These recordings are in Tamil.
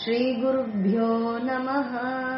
श्रीगुरुभ्यो नमः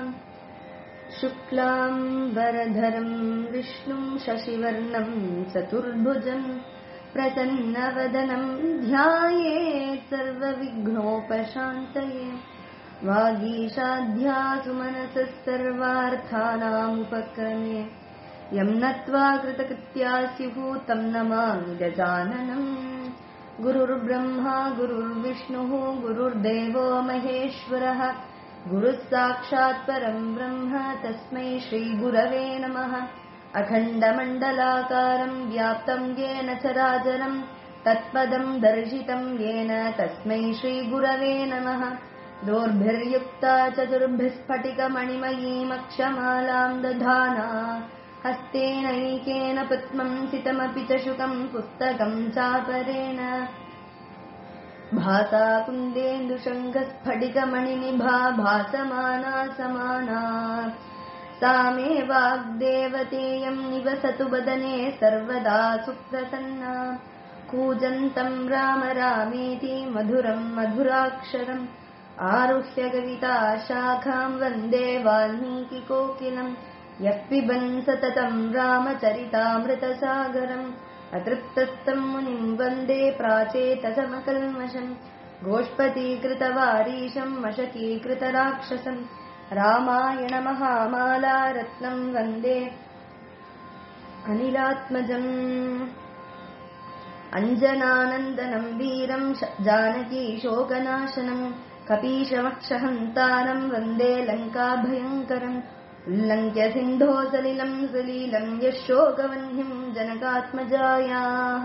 शुक्लाम्बरधरम् विष्णुम् शशिवर्णम् चतुर्भुजम् प्रसन्नवदनम् ध्यायेत् सर्वविघ्नोपशान्तये वागीशाध्यासु मनसः सर्वार्थानामुपक्रमे यम् नत्वा कृतकृत्या स्युः तम् नमामि गजाननम् गुरुर्ब्रह्मा गुरुर्विष्णुः गुरुर्देवो महेश्वरः गुरुः साक्षात् परम् ब्रह्म तस्मै श्रीगुरवे नमः अखण्डमण्डलाकारम् व्याप्तम् येन चराचरम् तत्पदम् दर्शितम् येन तस्मै श्रीगुरवे नमः दोर्भिर्युक्ता चतुर्भिस्फटिकमणिमयीमक्षमालाम् दधाना हस्तेनैकेन पद्मम् सितमपि च शुकम् पुस्तकम् चापरेण भासा कुन्देन्दुशङ्खस्फटिकमणिनिभा भासमाना समाना सा मे वाग्देवतेयम् निवसतु वदने सर्वदा सुप्रसन्ना कूजन्तम् राम रामेति मधुरम् मधुराक्षरम् आरुह्य कविता शाखाम् वन्दे वाल्मीकिकोकिलम् यः पिबन् सततम् रामचरितामृतसागरम् अतृप्तस्तम् मुनिम् वन्दे प्राचेतसमकल्मषम् गोष्पतीकृतवारीशम् मशकीकृतराक्षसम् रामायणमहामाला रत्नम् वन्दे अनिलात्मजम् अञ्जनानन्दनम् वीरम् जानकी शोकनाशनम् कपीशमक्षहन्तारम् वन्दे लङ्काभयङ्करम् उल्लङ्घ्य सिन्धो सलिलम् सलीलम् यशोकवह्निम् जनकात्मजायाः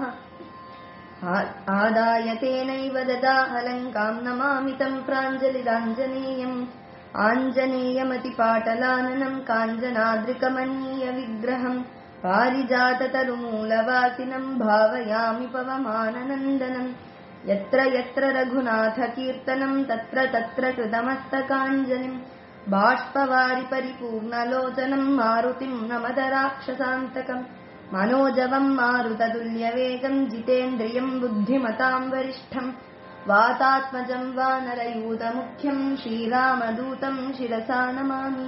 आदाय तेनैव ददाहलङ्काम् नमामि तम् प्राञ्जलिराञ्जनेयम् आञ्जनेयमतिपाटलाननम् काञ्जनाद्रिकमनीय विग्रहम् पारिजाततरुमूलवासिनम् भावयामि पवमाननन्दनम् यत्र यत्र रघुनाथकीर्तनम् तत्र तत्र कृतमस्तकाञ्जलिम् बाष्पवारि परिपूर्णलोचनम् मारुतिम् नमद राक्षसान्तकम् मनोजवम् मारुततुल्यवेगम् जितेन्द्रियम् बुद्धिमताम् वरिष्ठम् वातात्मजम् वानरयूतमुख्यम् श्रीरामदूतम् शिरसा नमामि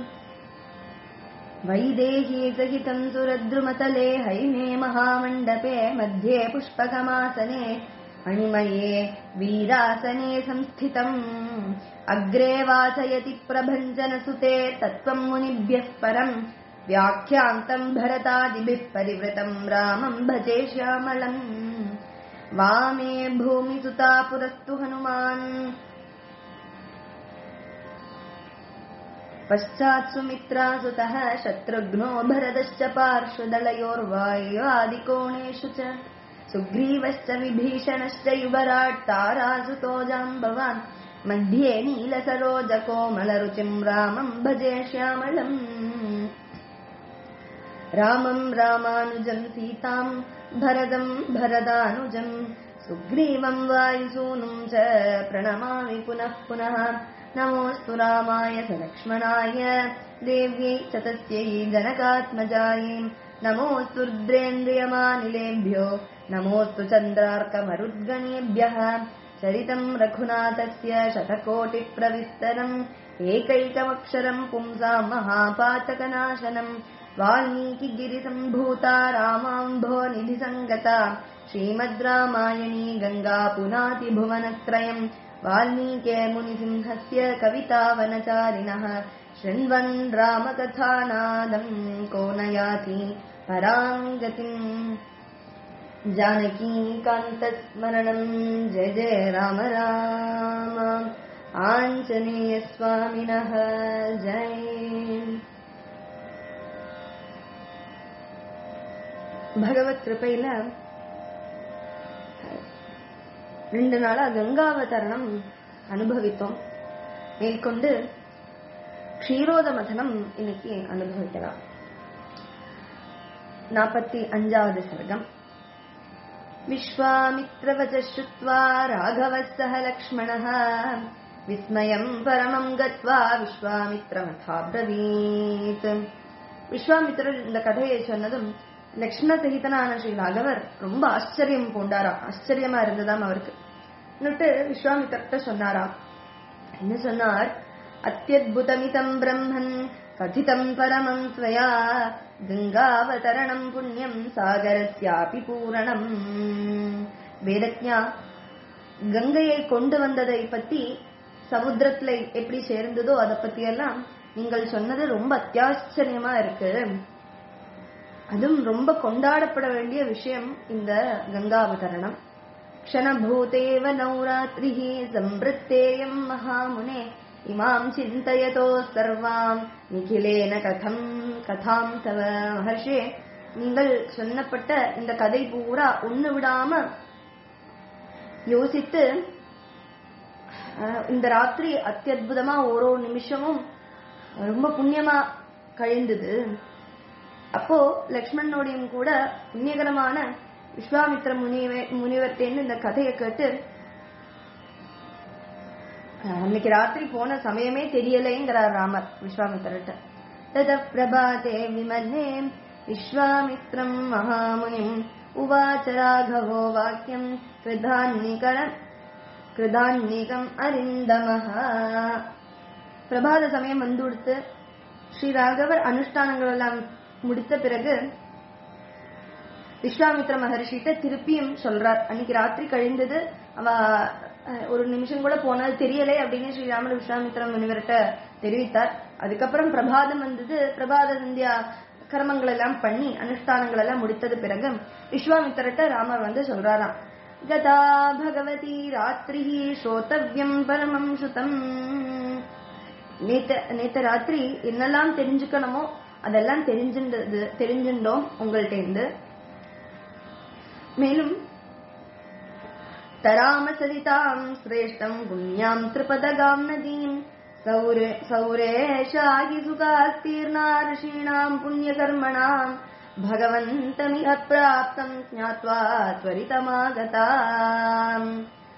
वैदेही सहितम् सुरद्रुमतले हैमे महामण्डपे मध्ये पुष्पकमासने अणिमये वीरासने संस्थितम् अग्रे वासयति प्रभञ्जनसुते तत्त्वम् मुनिभ्यः परम् व्याख्यान्तम् भरतादिभिः परिवृतम् रामम् भजे श्यामलम् वामे भूमिसुता पुरस्तु हनुमान् पश्चात् सुमित्रासुतः शत्रुघ्नो भरतश्च पार्श्वदलयोर्वायुवादिकोणेषु च सुग्रीवश्च विभीषणश्च युवराट् तारासुतो जाम्बवान् मध्ये नीलसरोजकोमलरुचिम् रामम् भजे श्यामलम् रामम् रामानुजम् सीताम् भरदम् भरदानुजम् सुग्रीवम् वायुसूनुम् च प्रणमामि पुनः पुनः नमोऽस्तु रामाय स लक्ष्मणाय देव्यै च तस्यै जनकात्मजायै नमोऽस्तु रुद्रेन्द्रियमानिलेभ्यो नमोऽस्तु चन्द्रार्कमरुद्गणेभ्यः चरितम् रघुनाथस्य शतकोटिप्रविस्तरम् एकैकमक्षरम् पुंसाम् महापातकनाशनम् वाल्मीकिगिरिसम्भूता रामाम्भो निधिसङ्गता श्रीमद् रामायणी गङ्गा पुनाति भुवनत्रयम् वाल्मीके मुनिसिंहस्य कवितावनचारिणः शृण्वन् रामकथानादम् को न याति पराम् गतिम् जानकीकान्तस्मरणम् जय जय राम राम आञ्जनेयस्वामिनः जय பகவத் கிருப்பையில ரெண்டு நாளா கங்காவதரணம் அனுபவித்தோம் மேற்கொண்டு க்ஷீரோத மதனம் இன்னைக்கு அனுபவிக்கலாம் நாற்பத்தி அஞ்சாவது சர்க்கம் विश्वामित्रवच श्रुत्वा राघवः सह लक्ष्मणः विस्मयम् परमम् गत्वा விஸ்வாமித்ரமதாப்ரவீத் விஸ்வாமித்திரர் இந்த கதையை சொன்னதும் லக்ஷ்மண சகிதனான ஸ்ரீ ராகவர் ரொம்ப ஆச்சரியம் பூண்டாராம் ஆச்சரியமா இருந்ததாம் அவருக்கு இன்னுட்டு விஸ்வாமித்திரர்கிட்ட சொன்னாராம் என்ன சொன்னார் அத்தியுதமிதம் பிரம்மன் கதிதம் பரமம் ஸ்வயா கங்காவதரணம் புண்ணியம் சாகரஸ்யாபி பூரணம் வேதஜா கங்கையை கொண்டு வந்ததை பத்தி சமுத்திரத்துல எப்படி சேர்ந்ததோ அதை பத்தி எல்லாம் நீங்கள் சொன்னது ரொம்ப அத்தியாச்சரியமா இருக்கு அதுவும் ரொம்ப கொண்டாடப்பட வேண்டிய விஷயம் இந்த கங்காவதரணம் क्षणभूतेव नवरात्रिः सम्वृत्तेयम् महामुने इमाम् चिन्तयतो सर्वाम् நிகிலேன கதம் கதாம் தவ மகர்ஷே நீங்கள் சொன்னப்பட்ட இந்த கதை பூரா ஒண்ணு விடாம யோசித்து அஹ், இந்த ராத்திரி அத்தியுதமா ஒரு ஒரு நிமிஷமும் ரொம்ப புண்ணியமா கழிந்தது அப்போ லக்ஷ்மணனோடையும் கூட புண்ணியகரமான விஸ்வாமித்திர முனிவே முனிவர்த்தேன்னு இந்த கதையை கேட்டு அஹ், அன்னைக்கு ராத்திரி போன சமயமே தெரியலைங்கிறார் ராமர் விஸ்வாமித்திரட்ட தத பிரபாதே விமன்னே விஸ்வாமித்ரம் மகாமுனிம் உவாச்ச ராகவோ வாக்கியம் கிருதான்னிகர கிருதான்னிகம் அரிந்தமஹ பிரபாத சமயம் வந்து கொடுத்து ஸ்ரீ ராகவர் அனுஷ்டானங்கள் எல்லாம் முடித்த பிறகு விஸ்வாமித்ர மகர்ஷிட்ட திருப்பியும் சொல்றார் அன்னைக்கு ராத்திரி கழிந்தது அவ அஹ், ஒரு நிமிஷம் கூட போனது தெரியலை அப்படின்னு ஸ்ரீராமர் விஸ்வாமித்ர முனிவர்கிட்ட தெரிவித்தார் அதுக்கப்புறம் பிரபாதம் வந்தது பிரபாத சந்தியா கர்மங்கள் எல்லாம் பண்ணி அனுஷ்டானங்கள் எல்லாம் முடித்தது பிறகு விஸ்வாமித்திரட்ட ராமர் வந்து சொல்றாராம் கதா பகவதி ராத்திரி ஸ்ரோதவ்யம் பரமம் சுதம் நேத்து நேத்து ராத்திரி என்னெல்லாம் தெரிஞ்சுக்கணுமோ அதெல்லாம் தெரிஞ்சின்றது தெரிஞ்சின்றோம் உங்கள்ட்ட இருந்து மேலும் தராம சரிதாம் சிரேஷ்டம் புண்ணியாம் திரிபதகாம் நதீம் சௌரே சௌரேஷாகி சுகாஸ்தீர்ணா ரிஷீணாம் புண்ணியகர்மணாம் பகவந்தமிக பிராப்தம் ஞாத்வா त्वरितमागताम्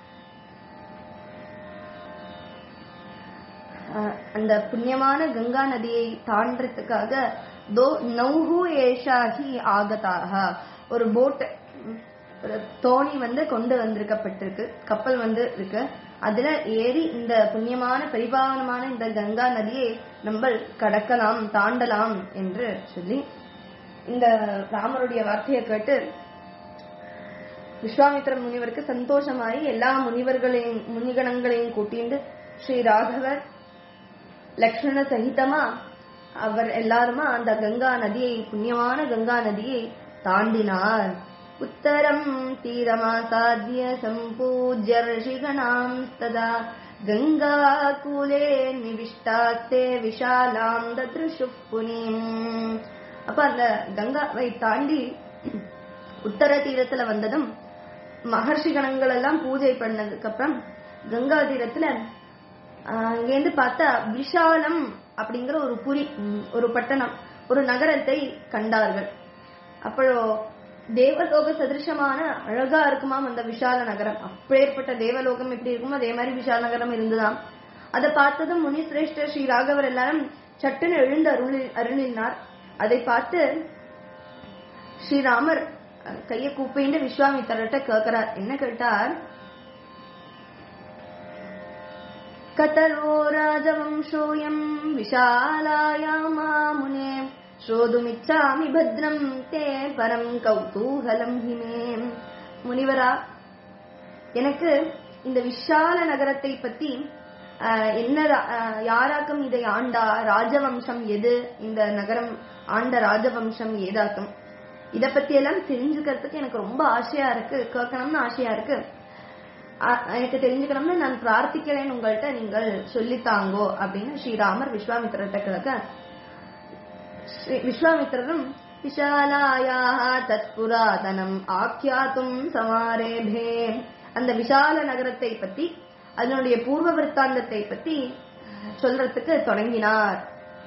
அஹ் அந்த புண்ணியமான கங்கா நதியை தாண்டறதுக்காக தோ நௌஹு ஏஷாஹி ஆகதாக ஒரு போட் ஒரு தோணி வந்து கொண்டு வந்திருக்கப்பட்டிருக்கு கப்பல் வந்து இருக்கு அதுல ஏறி இந்த புண்ணியமான பரிபாவனமான இந்த கங்கா நதியை நம்ம கடக்கலாம் தாண்டலாம் என்று சொல்லி இந்த ராமருடைய வார்த்தையை கேட்டு விஸ்வாமித்திர முனிவருக்கு சந்தோஷமாயி எல்லா முனிவர்களையும் முனிகணங்களையும் கூட்டிண்டு ஸ்ரீ ராகவர் லக்ஷ்மண சகிதமா அவர் எல்லாருமா அந்த கங்கா நதியை புண்ணியமான கங்கா நதியை தாண்டினார் உத்தரம் தீரமாசாத்திய சம்பூஜ்ய ரிஷிகணாம் ததா கங்கா கூலே நிவிஷ்டாஸ்தே விஷாலாம் தத்ருஷு புனிம் அப்ப அந்த கங்காவை தாண்டி உத்தர தீரத்துல வந்ததும் மகர்ஷி கணங்கள் எல்லாம் பூஜை பண்ணதுக்கு அப்புறம் கங்கா தீரத்துல ஆஹ் இங்கேருந்து பார்த்தா விஷாலம் அப்படிங்கிற ஒரு புரி ம், ஒரு பட்டணம் ஒரு நகரத்தை கண்டார்கள் அப்போ தேவலோக சதிருஷமான அழகா இருக்குமாம் அந்த விஷால நகரம் அப்பேற்பட்ட தேவலோகம் எப்படி இருக்குமோ அதே மாதிரி விஷால நகரம் இருந்துதாம் அதை பார்த்ததும் முனிசிரேஷ்டர் ஸ்ரீ ராகவர் எல்லாரும் சட்டுன்னு எழுந்து அருளி அருளினார் அதை பார்த்து ஸ்ரீராமர் அஹ், கையை கூப்பிட்டு விஸ்வாமித்திரர்கிட்ட கேட்கிறார் என்ன கேட்டார் कतरो राजवंशोऽयम् विशालायामामुने श्रोतुमिच्छामि भद्रम् ते பரம் கௌதூகலம் ஹிமே முனிவரா எனக்கு இந்த விஷால நகரத்தை பத்தி ஆஹ், என்ன ரா- ஆஹ், யாராக்கும் இதை ஆண்டா ராஜவம்சம் எது இந்த நகரம் ஆண்ட ராஜவம்சம் ஏதாக்கும் இத பத்தி எல்லாம் தெரிஞ்சுக்கிறதுக்கு எனக்கு ரொம்ப ஆசையா இருக்கு கேட்கணும்னு ஆசையா இருக்கு ஆ- எனக்கு தெரிஞ்சுக்கணும்னு நான் பிரார்த்திக்கிறேன் உங்கள்கிட்ட நீங்கள் சொல்லித்தாங்கோ அப்படின்னு ஸ்ரீராமர் விஸ்வாமித்திரர்கிட்ட கேட்க ஸ்ரீ- விஸ்வாமித்திரரும் விஷாலாயா தத் புராதனம் ஆக்கியாத்தும் சமாரேபே அந்த விஷால நகரத்தை பத்தி அதனுடைய பூர்வ விற்த்தாந்தத்தை பத்தி சொல்றதுக்கு தொடங்கினார்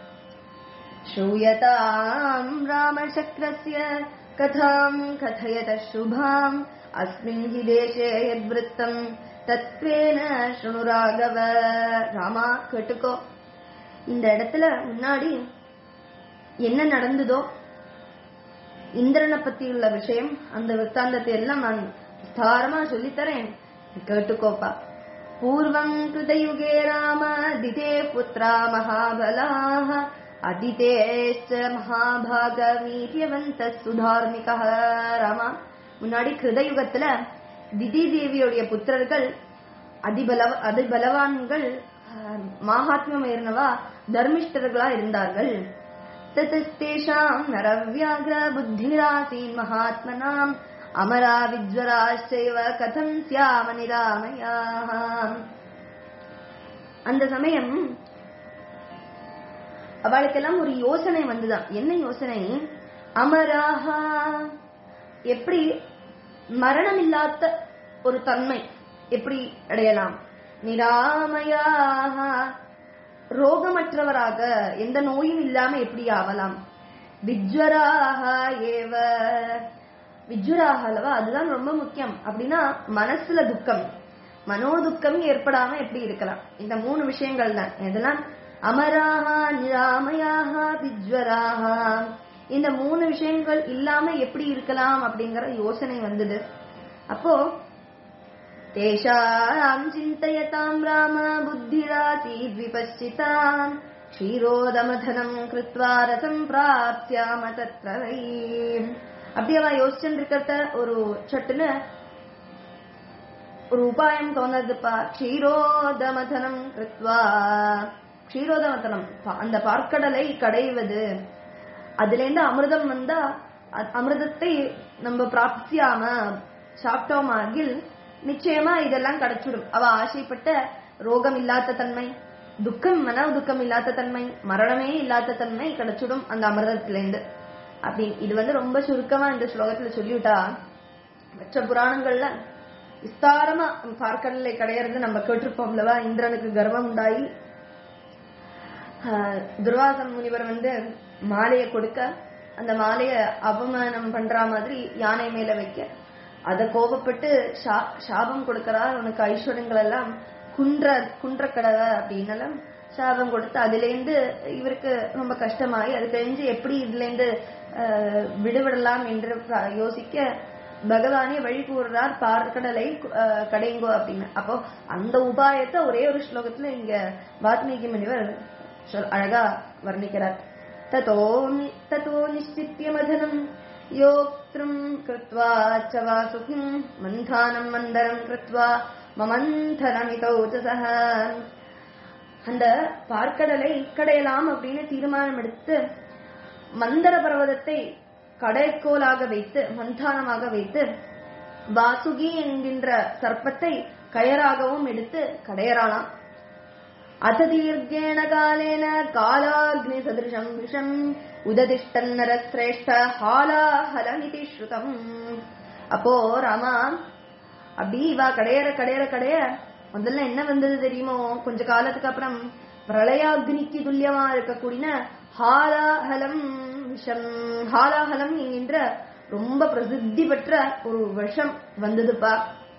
श्रूयताम् रामचक्रस्य कथाम् कथयत शुभाम् अस्मिन् हि देशे यद्वृत्तम् தத்வேன ஸ்ருணு ராகவ ராமா கேட்டுக்கோ இந்த இடத்துல முன்னாடி என்ன நடந்ததோ இந்திரனை பத்தி உள்ள விஷயம் அந்த விற்த்தாந்தத்தை எல்லாம் நான் விஸ்தாரமா சொல்லித்தரேன் கேட்டுக்கோப்பா पूर्वम् कृतयुगे राम दिते पुत्रा महाबलाः அதிதேஷ்ட மகாபாகமீரியவந்த சுதார்மிகः ராமா முன்னாடி கிருதயுகத்துல திதி தேவியுடைய புத்திரர்கள் அதிபல அதிபலவான்கள் மகாத்மியம் ஏறினவா தர்மிஷ்டர்களா இருந்தார்கள் தத்தேஷாம் நரவியாகிர புத்திராசீன் மகாத்மனாம் அமரா விஜ்வராச்சைவ கதம் சியாம நிராமயாம் அந்த சமயம் அவளுக்கெல்லாம் ஒரு யோசனை வந்துதான் என்ன யோசனை அமராகா எப்படி மரணம் இல்லாத ஒரு தன்மை எப்படி அடையலாம் நிராமயாக ரோகமற்றவராக எந்த நோயும் இல்லாம எப்படி ஆகலாம் விஜ்வராக ஏவ விஜ்வராக அல்லவா அதுதான் ரொம்ப முக்கியம் அப்படின்னா மனசுல துக்கம் மனோதுக்கம் ஏற்படாம எப்படி இருக்கலாம் இந்த மூணு விஷயங்கள் தான் இதெல்லாம் அமராக நிராமயாக விஜ்வராக இந்த மூணு விஷயங்கள் இல்லாம எப்படி இருக்கலாம் அப்படிங்கிற யோசனை வந்தது அப்போ தேஷாம் சிந்தயதாம் ராம புத்திராசீத் விபச்சிதாம் க்ஷீரோதமதனம் கிருத்வா ரசம் பிராப்தியாம தத்ரவை அப்படி அவ யோசிச்சுட்டு இருக்கிறத ஒரு சட்டுன்னு ஒரு உபாயம் தோணுதுப்பா க்ஷீரோதமதனம் கிருத்வா க்ஷீரோதமதனம் அந்த பார்க்கடலை கடைவது அதுல இருந்து அமிர்தம் வந்தா அமிர்தத்தை நம்ம பிராப்தியாம சாப்பிட்டோமாகில் நிச்சயமா இதெல்லாம் கிடைச்சிடும் அவ ஆசைப்பட்ட ரோகம் இல்லாத தன்மை துக்கம் மன துக்கம் இல்லாத தன்மை மரணமே இல்லாத தன்மை கிடைச்சிடும் அந்த அமிர்தத்திலேருந்து அப்படி இது வந்து ரொம்ப சுருக்கமா இந்த ஸ்லோகத்துல சொல்லிவிட்டா மற்ற புராணங்கள்ல விஸ்தாரமா பார்க்கடலை கிடையாது நம்ம கேட்டிருப்போம் அல்லவா இந்திரனுக்கு கர்வம் உண்டாயி துர்வாசன் முனிவர் வந்து மாலையை கொடுக்க அந்த மாலைய அவமானம் பண்ற மாதிரி யானை மேல வைக்க அத கோபப்பட்டு சாபம் கொடுக்கிறார் உனக்கு ஐஸ்வர்யங்கள் எல்லாம் குன்ற குன்ற கடவை அப்படின்னு சாபம் கொடுத்து அதுல இருந்து இவருக்கு ரொம்ப கஷ்டமாயி அது தெரிஞ்சு எப்படி இதுல இருந்து விடுவிடலாம் என்று யோசிக்க பகவானே வழி கூறுறார் பார்க்கடலை கடைங்கோ அப்படின்னு அப்போ அந்த உபாயத்தை ஒரே ஒரு ஸ்லோகத்துல இங்க வால்மீகி முனிவர் அழகா வர்ணிக்கிறார் ततो ततो निश्चित्यमधनम् योक्तृम् कृत्वा च वासुकिम् मन्थानम् मन्दरम् कृत्वा மமந்தனமிதௌ சசக அந்த பார்க்கடலை கடையலாம் அப்படின்னு தீர்மானம் எடுத்து மந்தர பர்வதத்தை கடைக்கோலாக வைத்து மந்தானமாக வைத்து வாசுகி என்கின்ற சர்ப்பத்தை கயராகவும் எடுத்து கடையறாளாம் அத தீர்க்கேண காலேன காலாக்னி சதிருஷம் விஷம் உததிஷ்டன்னர சிரேஷ்ட ஹாலாஹலமிதி ஸ்ருதம் அப்போ ராமா அப்படி இவா கடையற கடையற கடைய முதல்ல என்ன வந்தது தெரியுமோ கொஞ்ச காலத்துக்கு அப்புறம் பிரளயாக்னிக்கு துல்லியமா இருக்கக்கூடிய ஹாலாஹலம் விஷம் ஹாலாஹலம் என்கின்ற ரொம்ப பிரசித்தி பெற்ற ஒரு விஷம் வந்ததுப்பா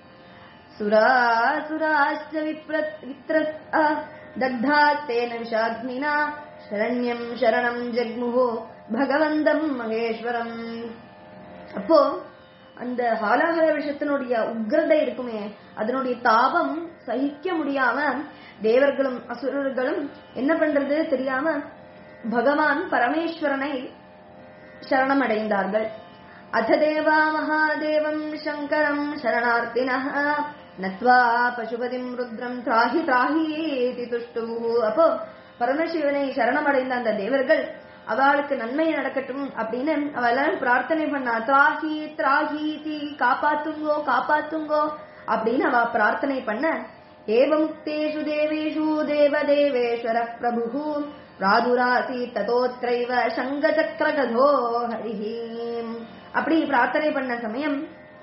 சுராசுராஷ்ட விப்ரத் வித்ரத் தக்தா தேன விஷாக்னினா சரண்யம் சரணம் ஜக்முகோ பகவந்தம் மகேஸ்வரம் அப்போ அந்த ஹாலாஹல விஷத்தினுடைய உக்ரதை இருக்குமே அதனுடைய தாபம் சகிக்க முடியாம தேவர்களும் அசுரர்களும் என்ன பண்றது தெரியாம பகவான் பரமேஸ்வரனை சரணம் அடைந்தார்கள் அத தேவா மகாதேவம் சங்கரம் சரணார்த்தினः நத்வா பசுபதிம் ருத்ரம் திராஹி திராஹி துஷ்டு அப்போ பரமசிவனை சரணமடைந்த அந்த தேவர்கள் அவளுக்கு நன்மை நடக்கட்டும் அப்படின்னு அவ எல்லாரும் பிரார்த்தனை பண்ணா திராஹி திராஹி தி காப்பாத்துங்கோ காப்பாத்துங்கோ அப்படின்னு அவ பிரார்த்தனை பண்ண ஏவமுக்தேஷு தேவேஷு தேவதேவேஸ்வர பிரபு பிராதுராசி ததோத்ரைவ சங்கச்சக்கரகதோ ஹரிஹி அப்படி பிரார்த்தனை பண்ண சமயம்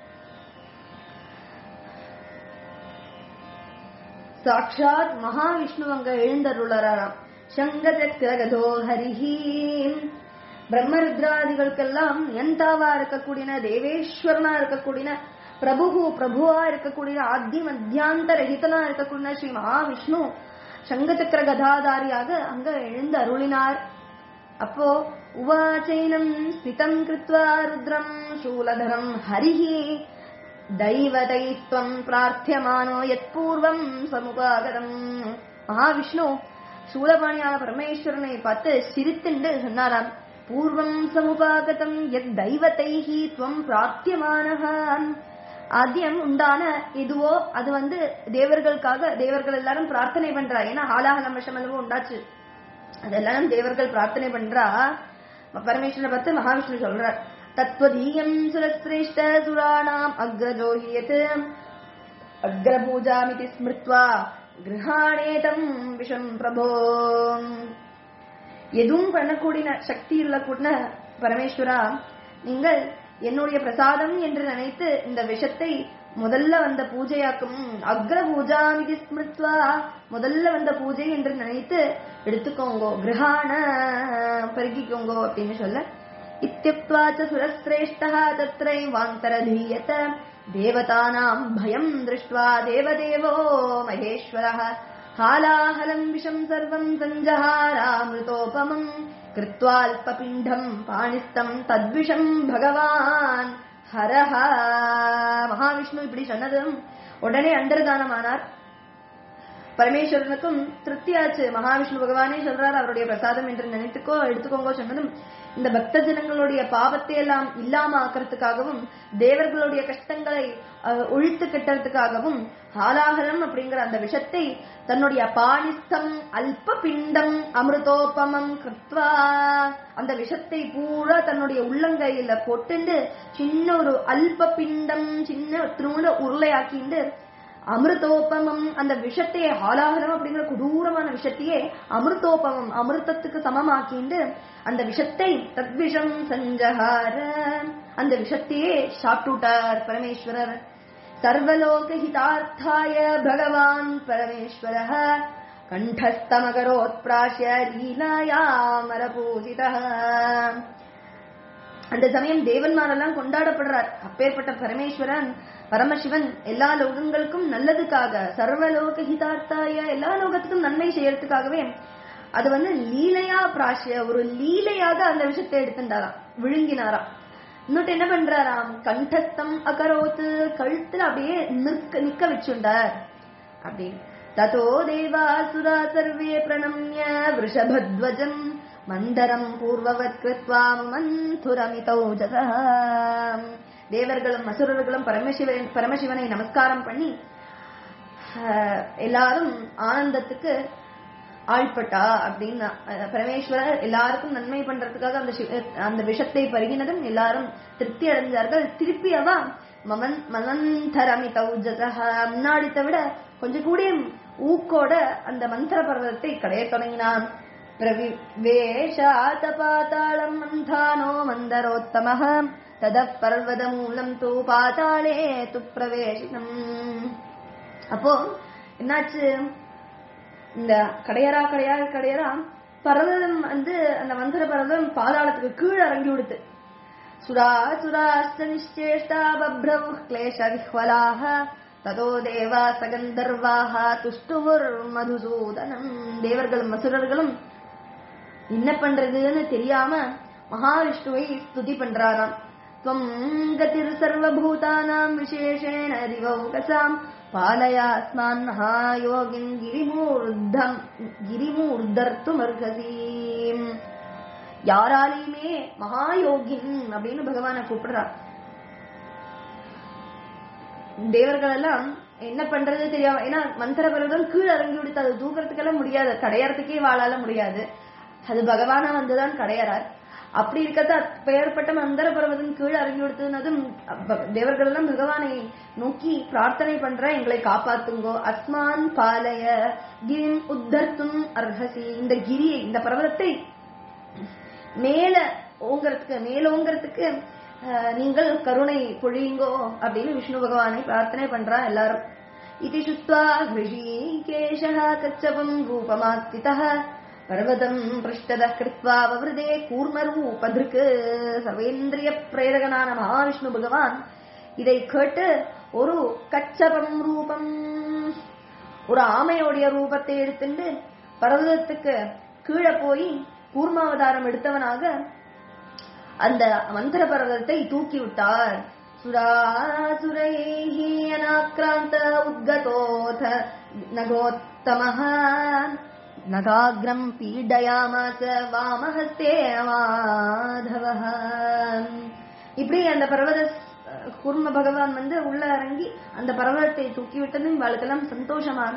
சாட்சாத் மகாவிஷ்ணு அங்க எழுந்தருளராம் சங்கச்சக்கரகதோ ஹரிஹி பிரம்மருத்ராதிகளுக்கெல்லாம் எந்தாவா இருக்கக்கூடிய தேவேஸ்வரனா இருக்கக்கூடிய பிரபு பிரபுவா இருக்கக்கூடிய ஆத்தி மத்தியாந்த ரகிதனா இருக்கக்கூடிய ஸ்ரீ மகாவிஷ்ணு சங்கச்சக்கர கதாதாரியாக அங்க எழுந்து அருளினார் அப்போ உவாச்சைனம் ஸ்திதம் கிருத்வா ருத்ரம் சூலதரம் ஹரிஹி தைவதைத்வம் பிரார்த்தியமானோ யத் பூர்வம் சமுபாகதம் மகாவிஷ்ணு சூலபாணியான பரமேஸ்வரனை பார்த்து சிரித்துண்டு சொன்னாராம் பூர்வம் சமுபாகதம் எத் தெய்வத்தைஹி துவம் பிரார்த்தியமானஹான் ஆத்தியம் உண்டான இதுவோ அது வந்து தேவர்களுக்காக தேவர்கள் எல்லாரும் பிரார்த்தனை பண்றா ஏன்னா ஹாலாஹலம் விஷம் எதுவும் உண்டாச்சு அதெல்லாம் தேவர்கள் பிரார்த்தனை பண்றா பரமேஸ்வரனை பார்த்து மகாவிஷ்ணு சொல்றார் தத்வதீயம் சுரஸ்ரேஷ்ட சுராணாம் அக்ரஜோஹியத் அக்ரபூஜாமிதி ஸ்மிருத்வா கிரகாணேதம் விஷம் பிரபோ எதுவும் பண்ணக்கூடிய சக்தி உள்ள கூடின பரமேஸ்வரா நீங்கள் என்னுடைய பிரசாதம் என்று நினைத்து இந்த விஷத்தை முதல்ல வந்த பூஜையாக்கும் அக்ர பூஜாமிதி ஸ்மிருத்வா முதல்ல வந்த பூஜை என்று நினைத்து எடுத்துக்கோங்கோ கிரகாண பெருக்கிக்கோங்கோ அப்படின்னு சொல்ல இத்தியுக்த்வா ச சுரஸ்ரேஷ்டா தத்ரை வாந்தரதீயத தேவதானாம் பயம் திருஷ்ட்வா தேவதேவோ மகேஸ்வரः हालाहलम् विषम् सर्वम् सञ्जहारामृतोपमम् कृत्वाल्पपिण्डम् पाणिस्तम् तद्विषम् பகவான் ஹரஹ மகாவிஷ்ணு இப்படி சொன்னதும் உடனே அந்தர்தானமானார் பரமேஸ்வரனுக்கும் திருப்தியாச்சு மகாவிஷ்ணு பகவானே சொல்றார் அவருடைய பிரசாதம் என்று நினைத்துக்கோ எடுத்துக்கோங்க சொன்னதும் இந்த பக்த ஜனங்களுடைய பாவத்தை எல்லாம் இல்லாம ஆக்கிறதுக்காகவும் தேவர்களுடைய கஷ்டங்களை அஹ், ஒழித்து கட்டுறதுக்காகவும் ஹாலாகலம் அப்படிங்கிற அந்த விஷத்தை தன்னுடைய பாணிஸ்தம் அல்ப பிண்டம் அமிர்தோபமம் கிருத்வா அந்த விஷத்தை பூரா தன்னுடைய உள்ளங்கையில போட்டுண்டு சின்ன ஒரு அல்ப பிண்டம் சின்ன திரும்ப உருளையாக்கிண்டு அமிர்தோபமம் அந்த விஷத்தையே ஹாலாகலம் அப்படிங்கிற கொடூரமான விஷத்தையே அமிர்தோபமம் அமிர்தத்துக்கு சமமாக்கிண்டு அந்த விஷத்தை தத்விஷம் சஞ்சகார அந்த விஷத்தையே சாப்பிட்டுட்டார் பரமேஸ்வரர் சர்வலோக ஹிதார்த்தாய பகவான் பரமேஸ்வர கண்டஸ்தமகரோத்பிராஷ்ய லீலாயாமரபூசிதः அந்த சமயம் தேவன்மாரெல்லாம் கொண்டாடப்படுறார் அப்பேற்பட்ட பரமேஸ்வரன் பரமசிவன் எல்லா லோகங்களுக்கும் நல்லதுக்காக சர்வலோக ஹிதார்த்தாய எல்லா லோகத்துக்கும் நன்மை செய்யறதுக்காகவே அது வந்து லீலையா பிராஷ்ய ஒரு லீலையாக அந்த விஷயத்தை எடுத்துட்டாராம் விழுங்கினாராம் இன்னொட்டு என்ன பண்றாராம் கண்டஸ்தம் அகரோத்து கழுத்துல அப்படியே நிற்க நிக்க வச்சுண்டார் அப்படின்னு ததோ தேவாசுரா சர்வே பிரணம்ய விருஷபத்வஜம் மந்தரம் பூர்வவத் கிருத்வா மந்துரமிதௌ தேவர்களும் அசுரர்களும் பரமசிவன் பரமசிவனை நமஸ்காரம் பண்ணி ஆஹ், எல்லாரும் ஆனந்தத்துக்கு ஆழ்பட்டா அப்படின்னு அஹ், பரமேஸ்வரர் எல்லாருக்கும் நன்மை பண்றதுக்காக அந்த சி- அந்த விஷத்தை பருகினதும் எல்லாரும் திருப்தி அடைஞ்சார்கள் திருப்பி அவ மமன் மமந்தரமிதௌ முன்னாடித்தை விட கொஞ்சம் கூடிய ஊக்கோட அந்த மந்திர பர்வதத்தை கடைய தொடங்கினான் பிரவிவேஷாத பாதாளம் மந்தானோ மந்தரோத்தமः ததப் பர்வதமூலம் தூ பாதாளே து பிரவேசினம் அப்போ என்னாச்சு இந்த கடையரா கடையரா கடையரா பர்வதம் வந்து அந்த மந்திர பர்வதம் பாதாளத்துக்கு கீழே இறங்கி விடுத்து சுரா சுராஷ்ட நிச்சேஷ்டா பப்ரவ் கிளேஷ விஹ்வலாக ததோ தேவா சகந்தர்வாக துஷ்டுவர் மதுசூதனம் தேவர்களும் அசுரர்களும் என்ன பண்றதுன்னு தெரியாம மகாவிஷ்ணுவை ஸ்துதி பண்றாராம் त्वम् गतिर् सर्वभूतानाम् विशेषेण दिवौकसाम् பாலயாஸ்மான் மகாயோகின் கிரிமூர்தம் கிரிமூர்தர்த்துமர்கசி யாராலையுமே மகாயோகின் அப்படின்னு பகவானை கூப்பிடுறார் தேவர்கள் எல்லாம் என்ன பண்றது தெரியாம ஏன்னா மந்திர பர்வதம் கீழே இறங்கி விடுத்து அது தூக்கிறதுக்கெல்லாம் முடியாது கடையறதுக்கே வாழால முடியாது அது பகவானா வந்துதான் கடையறார் அப்படி இருக்கத்த பெயர்பட்ட மந்திர பர்வதம் கீழே இறங்கி விடுத்ததுனதும் அப்ப தேவர்கள் எல்லாம் பகவானை நோக்கி பிரார்த்தனை பண்ற எங்களை காப்பாத்துங்கோ அஸ்மான் பாலய கிரிம் உத்தர்த்தும் அர்ஹசி இந்த கிரியை இந்த பர்வதத்தை மேல ஓங்கறதுக்கு மேலோங்கறதுக்கு அஹ், நீங்கள் கருணை பொழியுங்கோ அப்படின்னு விஷ்ணு பகவானை பிரார்த்தனை பண்றா எல்லாரும் இது சுத்வா ஹிருஷீகேஷः கச்சபம் ரூபமாஸ்திதः பர்வதம் பிருஷ்டதः கிருத்வா வவ்ருதே கூர்மரூபதிருக்கு சர்வேந்திரிய பிரேரகனான மகாவிஷ்ணு பகவான் இதை கேட்டு ஒரு கச்சபம் ரூபம் ஒரு ஆமையோடைய ரூபத்தை எடுத்துட்டு பர்வதத்துக்கு கீழே போய் கூர்மாவதாரம் எடுத்தவனாக அந்த மந்திர பர்வதத்தை தூக்கி விட்டார் सुरासुरैः अनाक्रान्त उद्गतोऽथ नगोत्तमः नगाग्रम् पीडयामास वामहस्ते மாதவः இப்படி அந்த பர்வத கூர்ம பகவான் வந்து உள்ள இறங்கி அந்த பர்வதத்தை தூக்கி விட்டதும் இவளுக்கெல்லாம் சந்தோஷமாக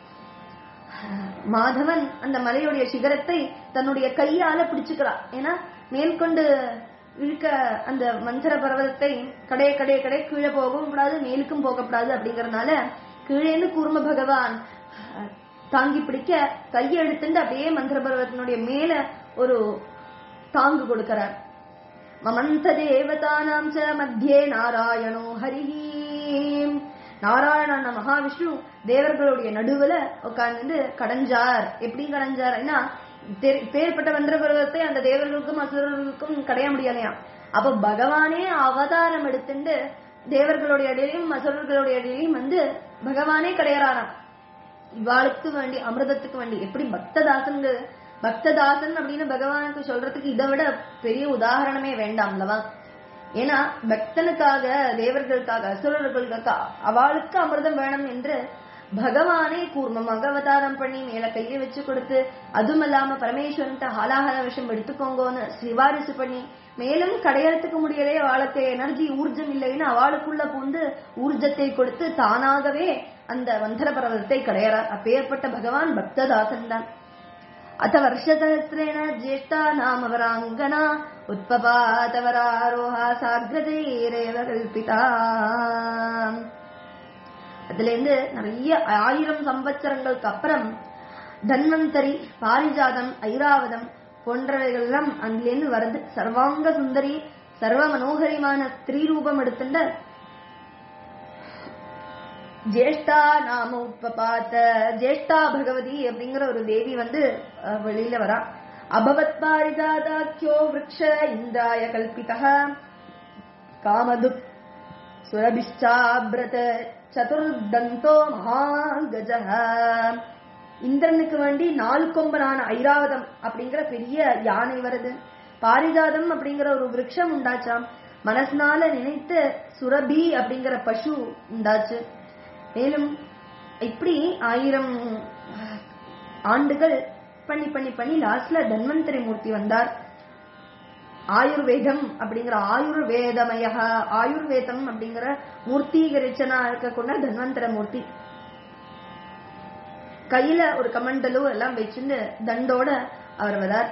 மாதவன் அந்த மலையுடைய சிகரத்தை தன்னுடைய கையால பிடிச்சுக்கிறான் ஏன்னா மேற்கொண்டு இழுக்க அந்த மஞ்சர பர்வதத்தை கடைய கடைய கடை கீழே போகவும் கூடாது மேலுக்கும் போகக்கூடாது அப்படிங்கறதுனால கீழேந்து கூர்ம பகவான் அஹ், தாங்கி பிடிக்க கையை எடுத்துட்டு அப்படியே மந்திர பர்வதத்தினுடைய மேல ஒரு தாங்கு கொடுக்கிறார் மமந்த தேவதானாம் ச மத்தியே நாராயணோ ஹரிஹி நாராயணன மகாவிஷ்ணு தேவர்களுடைய நடுவுல உட்கார்ந்து கடைஞ்சார் எப்படி கடைஞ்சார்னா தெரி- பேர்பட்ட மந்திர பருவத்தை அந்த தேவர்களுக்கும் அசுரர்களுக்கும் கடைய முடியலையாம் அப்ப பகவானே அவதாரம் எடுத்துட்டு தேவர்களுடைய இடையிலையும் அசுரர்களுடைய இடையிலையும் வந்து பகவானே கிடையறாராம் இவாளுக்கு வேண்டி அமிர்தத்துக்கு வேண்டி எப்படி பக்ததாசன் பக்ததாசன் அப்படின்னு பகவானுக்கு சொல்றதுக்கு இதை விட பெரிய உதாரணமே வேண்டாம் அல்லவா ஏன்னா பக்தனுக்காக தேவர்களுக்காக அசுரர்களுக்காக அவளுக்கு அமிர்தம் வேணும் என்று பகவானே கூர்மமாக அவதாரம் பண்ணி மேல கையை வச்சு கொடுத்து அதுவும் இல்லாம பரமேஸ்வரன்ட்ட ஹாலாஹல விஷம் எடுத்துக்கோங்கன்னு சிபாரிசு பண்ணி மேலும் கடையறதுக்கு முடியலே அவளுக்கு எனர்ஜி ஊர்ஜம் இல்லைன்னு அவளுக்குள்ள பூந்து ஊர்ஜத்தை கொடுத்து தானாகவே அந்த மந்திர பர்வதத்தை கடையறார் அப்பேற்பட்ட பகவான் பக்ததாசன் தான் अथ वर्षसहस्रेण ज्येष्ठा नाम वराङ्गना उत्पपातवरारोहा साग्रதைரேவ கல்பிதா அதுல இருந்து நிறைய ஆயிரம் சம்பத்சரங்களுக்கு அப்புறம் தன்வந்தரி பாரிஜாதம் ஐராவதம் போன்றவைகள் எல்லாம் அதுல இருந்து வருது சர்வாங்க சுந்தரி சர்வ மனோகரிமான ஸ்திரீ ரூபம் எடுத்துட்ட ஜேஷ்டா நாம உப்பபாத்த ஜேஷ்டா பகவதி அப்படிங்கிற ஒரு தேவி வந்து அஹ், வெளியில வரா அபவத் பாரிஜாதாக்கியோ விரக்ஷ இந்திராய கல்பிதா காமது சுரபிஷ்டாபிரத சதுர்தந்தோ மகாகஜ இந்திரனுக்கு வேண்டி நாலு கொம்பனான ஐராவதம் அப்படிங்கிற பெரிய யானை வருது பாரிஜாதம் அப்படிங்கிற ஒரு விருட்சம் உண்டாச்சாம் மனசுனால நினைத்து சுரபி அப்படிங்கிற பசு உண்டாச்சு மேலும் இப்படி ஆயிரம் ஆண்டுகள் பண்ணி பண்ணி பண்ணி லாஸ்ட்ல தன்வந்தரி மூர்த்தி வந்தார் ஆயுர்வேதம் அப்படிங்கிற ஆயுர்வேதமய ஆயுர்வேதம் அப்படிங்கிற மூர்த்தீகரிச்சனா இருக்கக்கூடிய தன்வந்தர மூர்த்தி கையில ஒரு கமண்டலும் எல்லாம் வச்சுன்னு தண்டோட அவர் வரார்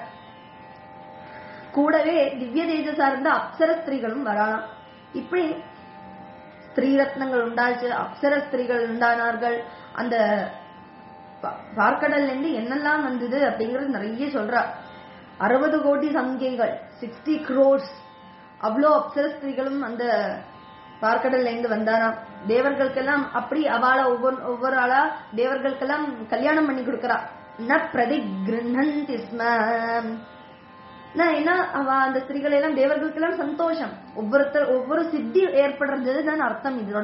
கூடவே திவ்ய தேஜ சார்ந்த அப்சர ஸ்திரீகளும் வராலாம் இப்படி ஸ்திரீ ரத்னங்கள் உண்டாச்சு அப்சர ஸ்திரீகள் உண்டானார்கள் அந்த பா- பார்க்கடல்ல இருந்து என்னெல்லாம் வந்தது அப்படிங்கறது நிறைய சொல்றா அறுபது கோடி சங்கைகள் சிக்ஸ்டி crores அவ்வளோ அப்சர ஸ்திரீகளும் அந்த பார்க்கடல்ல இருந்து வந்தாராம் தேவர்களுக்கெல்லாம் அப்படி அவளை ஒவ்வொரு ஒவ்வொரு ஆளா தேவர்களுக்கெல்லாம் கல்யாணம் பண்ணி கொடுக்கறா ந பிரதி கிருண்ணந்தி ஸ்ம நான் என்ன அவ அந்த ஸ்திரீகள் எல்லாம் தேவர்களுக்கெல்லாம் சந்தோஷம் ஒவ்வொருத்தர் ஒவ்வொரு சித்தி ஏற்படுறது தான் அர்த்தம் இதோட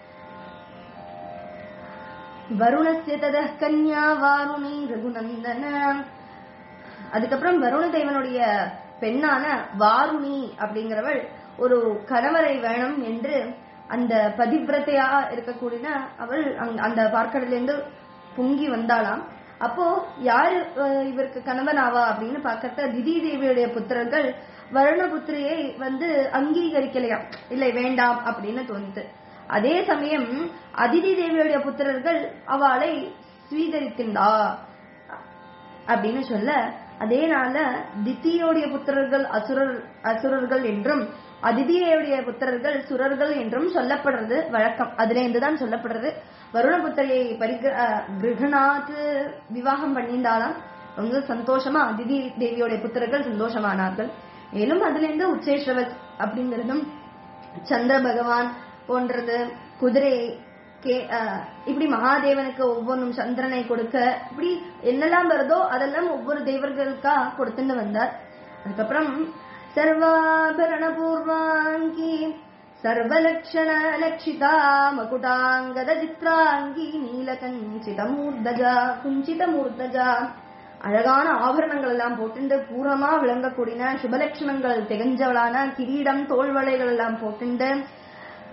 வருணஸ்ய தத கன்யா வாருணி ரகுநந்தன அதுக்கப்புறம் வருண தேவனுடைய பெண்ணான வாருணி அப்படிங்கிறவள் ஒரு கணவரை வேணும் என்று அந்த பதிவிரத்தையா இருக்கக்கூடிய அவள் அங்க- அந்த பார்க்கடலிருந்து பொங்கி வந்தாளாம் அப்போ யாரு அஹ், இவருக்கு கணவன் ஆவா அப்படின்னு பார்க்கத்த திதி தேவியுடைய புத்திரர்கள் வருணபுத்திரியை வந்து அங்கீகரிக்கலையாம் இல்லை வேண்டாம் அப்படின்னு தோணுது அதே சமயம் அதிதி தேவியுடைய புத்திரர்கள் அவளை ஸ்வீகரித்திருந்தா அப்படின்னு சொல்ல அதே நாள்ல தித்தியோடைய புத்திரர்கள் அசுரர் அசுரர்கள் என்றும் அதிதியுடைய புத்திரர்கள் சுரர்கள் என்றும் சொல்லப்படுறது வழக்கம் அதுல இருந்துதான் சொல்லப்படுறது வருணபுத்திரியை பரிக அஹ், கிருஹணாத்து விவாகம் பண்ணியிருந்தாலாம் ரொம்ப சந்தோஷமா அதிதி தேவியோடைய புத்திரர்கள் சந்தோஷமானார்கள் மேலும் அதுல இருந்து உச்சேஸ்வரத் அப்படிங்கிறதும் சந்திர பகவான் போன்றது குதிரை கே அஹ், இப்படி மகாதேவனுக்கு ஒவ்வொன்றும் சந்திரனை கொடுக்க இப்படி என்னெல்லாம் வருதோ அதெல்லாம் ஒவ்வொரு தேவர்களுக்கா கொடுத்துட்டு வந்தார் அதுக்கப்புறம் சர்வாபரண பூர்வாங்கி சர்வலக்ஷண லட்சிதா மகுடாங்கத சித்ராங்கி நீலகஞ்சித மூர்தஜா குஞ்சித மூர்தஜா அழகான ஆபரணங்கள் எல்லாம் போட்டுண்டு பூர்ணமா விளங்கக்கூடிய சுபலட்சணங்கள் திகஞ்சவளான கிரீடம் தோள்வளைகள் எல்லாம் போட்டுண்டு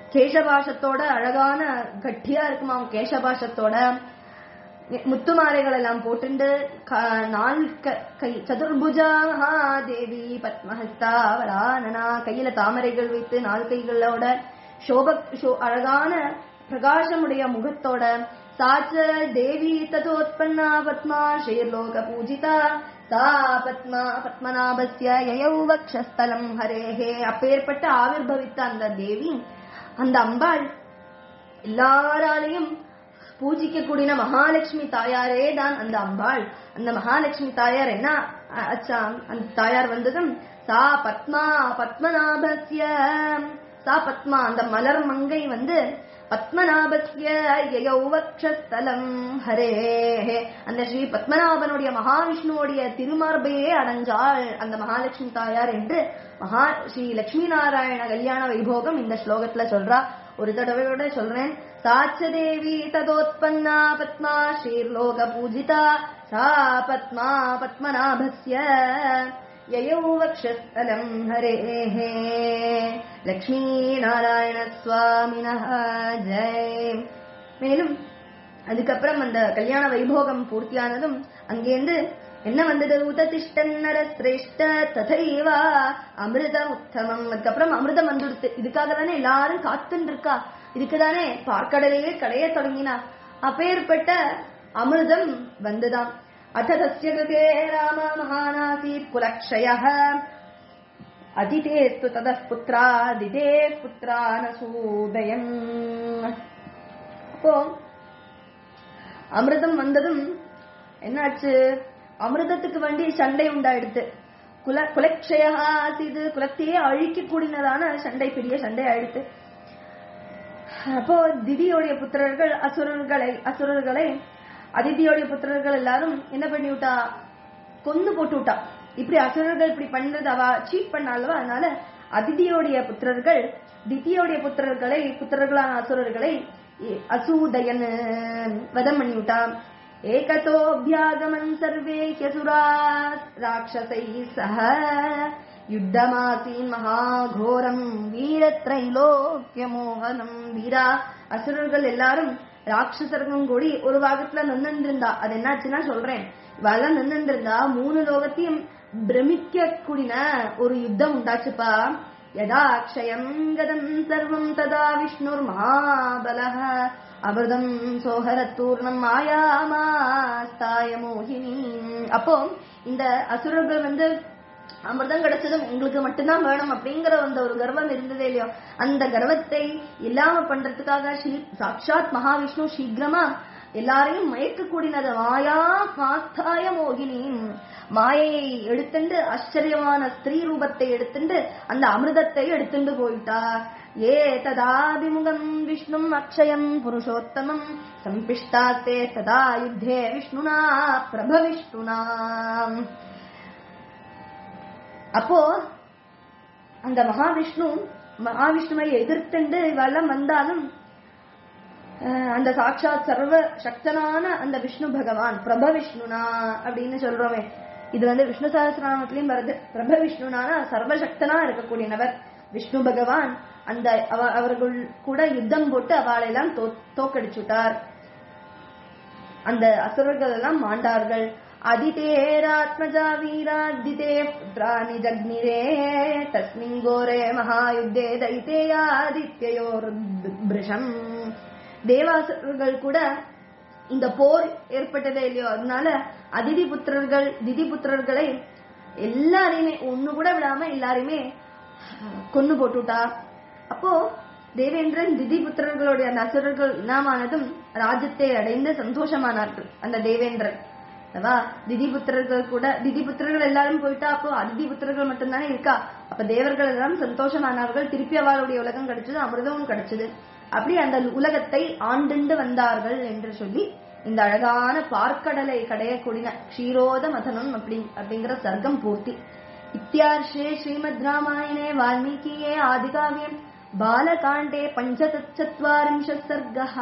கேசபாஷத்தோட அழகான கட்டியா இருக்குமாம் கேசபாஷத்தோட முத்துமாலைகள் எல்லாம் போட்டுண்டு க- நால் க- கை சதுர்புஜா தேவி பத்மஹஸ்தா வரானனா கையில தாமரைகள் வைத்து நாலு கைகளோட சோப சோ- அழகான பிரகாசமுடைய முகத்தோட சாச்ச தேவி ததோத்பன்னா பத்மா ஸ்ரீர்லோக பூஜிதா சா பத்மா பத்மநாபஸ்ய யயௌ வக்ஷஸ்தலம் ஹரேஹே அப்பேற்பட்ட ஆவிர்பவித்த அந்த தேவி அந்த அம்பாள் எல்லாராலையும் பூஜிக்கக்கூடிய மகாலட்சுமி தாயாரே தான் அந்த அம்பாள் அந்த மகாலட்சுமி தாயார் என்ன அ- அச்சா அந்த தாயார் வந்ததும் சா பத்மா பத்மநாபஸ்ய சா பத்மா அந்த மலர் மங்கை வந்து பத்மநாபஸ்ய யயௌ வக்ஷஸ்தலம் ஹரே அந்த ஸ்ரீ பத்மநாபனுடைய மகாவிஷ்ணுவோடைய திருமார்பையே அடைஞ்சாள் அந்த மகாலட்சுமி தாயார் என்று மகா ஸ்ரீ லட்சுமி நாராயண கல்யாண வைபோகம் இந்த ஸ்லோகத்துல சொல்றா ஒரு தடவையோட சொல்றேன் சாட்ச தேவி ததோத்பன்னா பத்மா ஸ்ரீர்லோக பூஜிதா சா பத்மா பத்மநாபஸ்ய யயௌ வக்ஷஸ்தலம் ஹரேः லக்ஷ்மீ நாராயண சுவாமினः ஜெய் மேலும் அதுக்கப்புறம் அந்த கல்யாண வைபோகம் பூர்த்தியானதும் அங்கேருந்து என்ன வந்தது உததிஷ்டன்னர சிரேஷ்ட ததைவா அமிர்தம் உத்தமம் அதுக்கப்புறம் அமிர்தம் வந்துடுத்து இதுக்காக தானே எல்லாரும் காத்துன்னு இருக்கா இதுக்கு தானே பார்க்கடலையே கடைய தொடங்கினா அப்பேற்பட்ட அமிர்தம் வந்துதான் அத தஸ்ய கிருதே ராம மகானாசீத் குலக்ஷயः அதிதேஸ்து ததः புத்ரா திதே புத்ரான சூதயம் அப்போ அமிர்தம் வந்ததும் என்னாச்சு அமிர்தத்துக்கு வேண்டி சண்டை உண்டாயிடுத்து குல குலக்ஷயா இது குலத்தையே அழிக்க கூடினதான சண்டை பெரிய சண்டை ஆயிடுத்து அப்போ திதியோடைய புத்திரர்கள் அசுரர்களை அசுரர்களை அதிதியோடைய புத்திரர்கள் எல்லாரும் என்ன பண்ணி விட்டா கொன்னு போட்டு விட்டா இப்படி அசுரர்கள் இப்படி பண்றது அவ சீட் பண்ணாலவா அதனால அதிதியோடைய புத்திரர்கள் திதியோடைய புத்திரர்களை புத்திரர்களான அசுரர்களை இ- அசூதயன் வதம் பண்ணி விட்டா ஏகதோபியாகமன் சர்வே ஹ்யசுரா ராட்சசை சஹ யுத்தமாசீன் மகாகோரம் வீரத்ரைலோக்கியமோகனம் வீரா அசுரர்கள் எல்லாரும் ராட்சசர்களும் கூடி ஒரு பாகத்துல நின்னுருந்தா அது என்னாச்சுன்னா சொல்றேன் இவெல்லாம் நின்னுருந்தா மூணு லோகத்தையும் பிரமிக்க கூடின ஒரு யுத்தம் உண்டாச்சுப்பா யதா அக்ஷயம் கதம் சர்வம் ததா விஷ்ணுர் மகாபலः அமிர்தம் சோஹரத்தூர்ணம் மாயாமாஸ்தாய மோகினி அப்போ இந்த அசுரர்கள் வந்து அமிர்தம் கிடைச்சதும் எங்களுக்கு மட்டும்தான் வேணும் அப்படிங்கிற அந்த ஒரு கர்வம் இருந்ததே இல்லையோ அந்த கர்வத்தை இல்லாம பண்றதுக்காக ஸ்ரீ சாட்சாத் மகாவிஷ்ணு சீக்கிரமா எல்லாரையும் மயக்க கூடினது மாயா காஸ்தாய மோகினி மாயையை எடுத்துண்டு ஆச்சரியமான ஸ்திரீ ரூபத்தை எடுத்துண்டு அந்த அமிர்தத்தை எடுத்துண்டு போயிட்டா ஏ ததாபிமுகம் விஷ்ணும் அக்ஷயம் புருஷோத்தமம் சம்பிஷ்டாத்தே ததா யுத்தே விஷ்ணுனா பிரபவிஷ்ணுனா அப்போ அந்த மகாவிஷ்ணு மகாவிஷ்ணுவை எதிர்த்துண்டு இவெல்லாம் வந்தாலும் அஹ், அந்த சாட்சாத் சர்வ சக்தனான அந்த விஷ்ணு பகவான் பிரப விஷ்ணுனா அப்படின்னு சொல்றோமே இது வந்து விஷ்ணு சகசிரநாமத்திலயும் வருது பிரப விஷ்ணுனான சர்வசக்தனா இருக்கக்கூடியனவர் விஷ்ணு பகவான் அந்த அவ- அவர்கள் கூட யுத்தம் போட்டு அவளெல்லாம் தோ தோக்கடிச்சுட்டார் அந்த அசுரர்கள் எல்லாம் மாண்டார்கள் அதிதேராத்மஜா வீராதிதே புத்ராணி ஜக்னிரே தஸ்மின் கோரே மகாயுத்தே தைத்தேயாதித்யோர் பிருஷம் தேவாசுரர்கள் கூட இந்த போர் ஏற்பட்டதே இல்லையோ அதனால அதிதி புத்திரர்கள் திதி புத்திரர்களை எல்லாரையுமே ஒண்ணு கூட விடாம எல்லாரையுமே கொன்னு போட்டுட்டா அப்போ தேவேந்திரன் திதி புத்திரர்களுடைய அந்த அசுரர்கள் இனாமானதும் ராஜ்யத்தை அடைந்து சந்தோஷமானார்கள் அந்த தேவேந்திரன் அல்லவா திதி புத்திரர்கள் கூட திதி புத்திரர்கள் எல்லாரும் போயிட்டா அப்போ அதிதி புத்திரர்கள் மட்டும்தானே இருக்கா அப்ப தேவர்கள் எல்லாம் சந்தோஷமானார்கள் திருப்பி அவளுடைய உலகம் கிடைச்சது அமிர்தமும் கிடைச்சது அப்படி அந்த உலகத்தை ஆண்டுண்டு வந்தார்கள் என்று சொல்லி இந்த அழகான பார்க்கடலை கடையக்கூடிய க்ஷீரோத மதனம் அப்படி அப்படிங்கிற சர்க்கம் பூர்த்தி இத்தியார்ஷே ஸ்ரீமத் ராமாயணே வால்மீகியே ஆதிகாவியம் பாலகாண்டே பஞ்சதச்சத்வாரிம்ஷத் சர்கः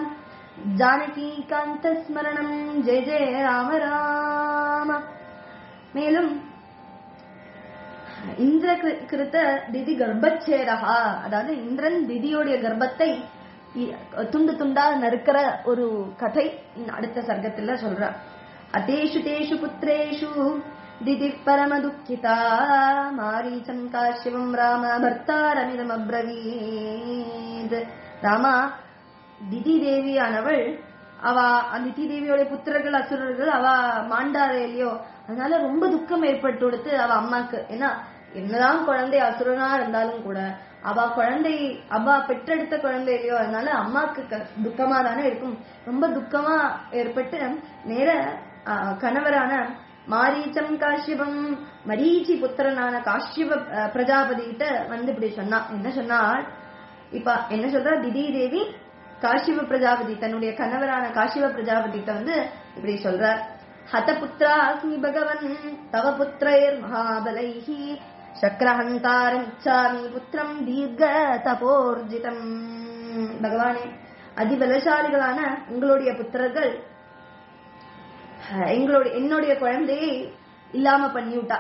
ஜானகீகாந்தஸ்மரணம் ஜெய ஜெய ராம ராம மேலும் இந்திர கிரு- கிருத்த திதி கர்ப்பச்சேரகா அதாவது இந்திரன் திதியோடைய கர்ப்பத்தை இ- துண்டு துண்டா நறுக்கிற ஒரு கதை இந்த அடுத்த சர்க்கத்துல சொல்ற அதேஷு தேஷு புத்திரேஷு திதி பரம துக்கிதா மாரீச்சம் காஷ்யவம் ராம பர்த்தாரமிதம் அப்ரவீத் ராமா திதி தேவியானவள் அவ அந்த திதி தேவியோட புத்திரர்கள் அசுரர்கள் அவ மாண்டாரே இல்லையோ அதனால ரொம்ப துக்கம் ஏற்பட்டு கொடுத்து அவ அம்மாக்கு ஏன்னா என்னதான் குழந்தை அசுரனா இருந்தாலும் கூட அவ குழந்தை அவ பெற்றெடுத்த குழந்தை இல்லையோ அதனால அம்மாக்கு க- துக்கமா தானே இருக்கும் ரொம்ப துக்கமா ஏற்பட்டு நேர ஆ, கணவரான மாரீச்சம் காஷ்யபம் மரீச்சி புத்திரனான காஷ்யப அ, பிரஜாபதி கிட்ட வந்து இப்படி சொன்னா என்ன சொன்னாள் இப்ப என்ன சொல்றா திதி தேவி காஷிவ பிரஜாபதி தன்னுடைய கணவரான காஷிவ பிரஜாபதி கிட்ட வந்து இப்படி சொல்றார் ஹதபுத்ரா அஸ்மி பகவன் தவ புத்திரைர் மகாபலைஹி சக்கரஹந்தாரம் இச்சாமி புத்திரம் தீர்க்க தபோர்ஜிதம் பகவானே அதிபலசாலிகளான உங்களுடைய புத்திரர்கள் அஹ், எங்களுடைய என்னுடைய குழந்தையை இல்லாம பண்ணிவிட்டா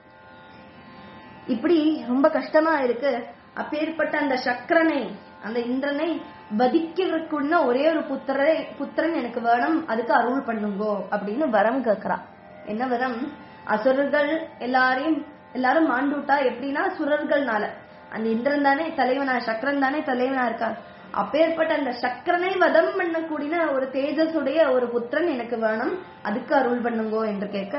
இப்படி ரொம்ப கஷ்டமா இருக்கு அப்பேற்பட்ட அந்த சக்கரனை அந்த இந்திரனை வதிக்கிறதுக்குள்ள ஒரே ஒரு புத்திரை புத்திரன் எனக்கு வேணும் அதுக்கு அருள் பண்ணுங்கோ அப்படின்னு வரம் கேக்குறா என்ன வரம் அசுரர்கள் எல்லாரையும் எல்லாரும் மாண்டுட்டா எப்படின்னா சுரர்கள்னால அந்த இந்திரன் தானே தலைவனா சக்கரன் தானே தலைவனா இருக்கான் அப்பேற்பட்ட அந்த சக்கரனை வதம் பண்ணக்கூடிய ஒரு தேஜஸுடைய ஒரு புத்திரன் எனக்கு வேணும் அதுக்கு அருள் பண்ணுங்கோ என்று கேட்க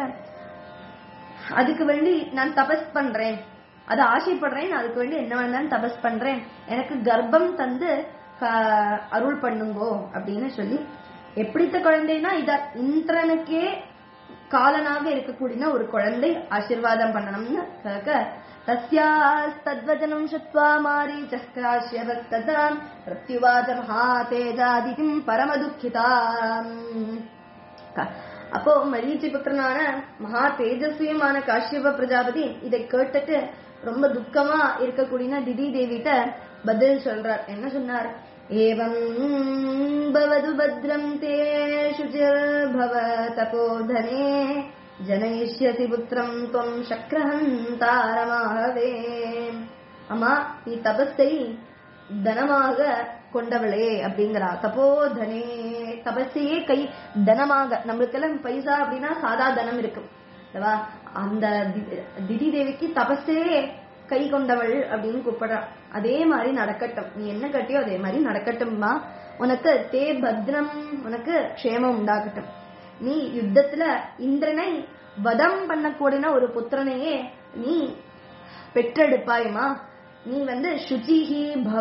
அதுக்கு வேண்டி நான் தபஸ் பண்றேன் அது ஆசைப்படுறேன் அதுக்கு வேண்டி என்ன வேணாலும் தபஸ் பண்றேன் எனக்கு கர்ப்பம் தந்து க- அருள் பண்ணுங்கோ அப்படின்னு சொல்லி எப்படித்த குழந்தைனா இத இந்திரனுக்கே காலனாக இருக்கக்கூடிய ஒரு குழந்தை ஆசீர்வாதம் பண்ணணும்னு கேட்க தஸ்யாஸ்தத்வச்சனம் சுத்வா மாரி சஸ்கிராஷ்யவத்ததா பிரத்யுவாச்ச மகா தேஜாதிகும் பரமதுக்கிதாம் க- அப்போ மரீச்சி புத்திரனான மகா தேஜஸ்வியமான காஷ்யப பிரஜாபதி இதை கேட்டுட்டு ரொம்ப துக்கமா இருக்கக்கூடிய திதி தேவிட்ட பதில் சொல்றார் என்ன சொன்னார் ஏவம் பவது பத்ரம் தே சுச்சிர் பவ தபோதனே ஜனயிஷ்யசி புத்திரம் துவம் சக்கரஹந்தாரமாகவே அம்மா நீ தபஸை தனமாக கொண்டவளே அப்படிங்கிறா தபோதனே தபஸையே கை தனமாக நம்மளுக்கெல்லாம் பைசா அப்படின்னா சாதா தனம் இருக்கும் அல்லவா அந்த தி- திதி தேவிக்கு தபஸே கை கொண்டவள் அப்படின்னு கூப்பிடுறா அதே மாதிரி நடக்கட்டும் நீ என்ன கட்டியோ அதே மாதிரி நடக்கட்டும்மா உனக்கு தே பத்ரம் உனக்கு க்ஷேமம் உண்டாகட்டும் நீ யுத்தத்துல இந்திரனை வதம் பண்ணக்கூடிய ஒரு புத்திரனையே நீ பெற்றெடுப்பாயமா நீ வந்து சுஜிஹி பவ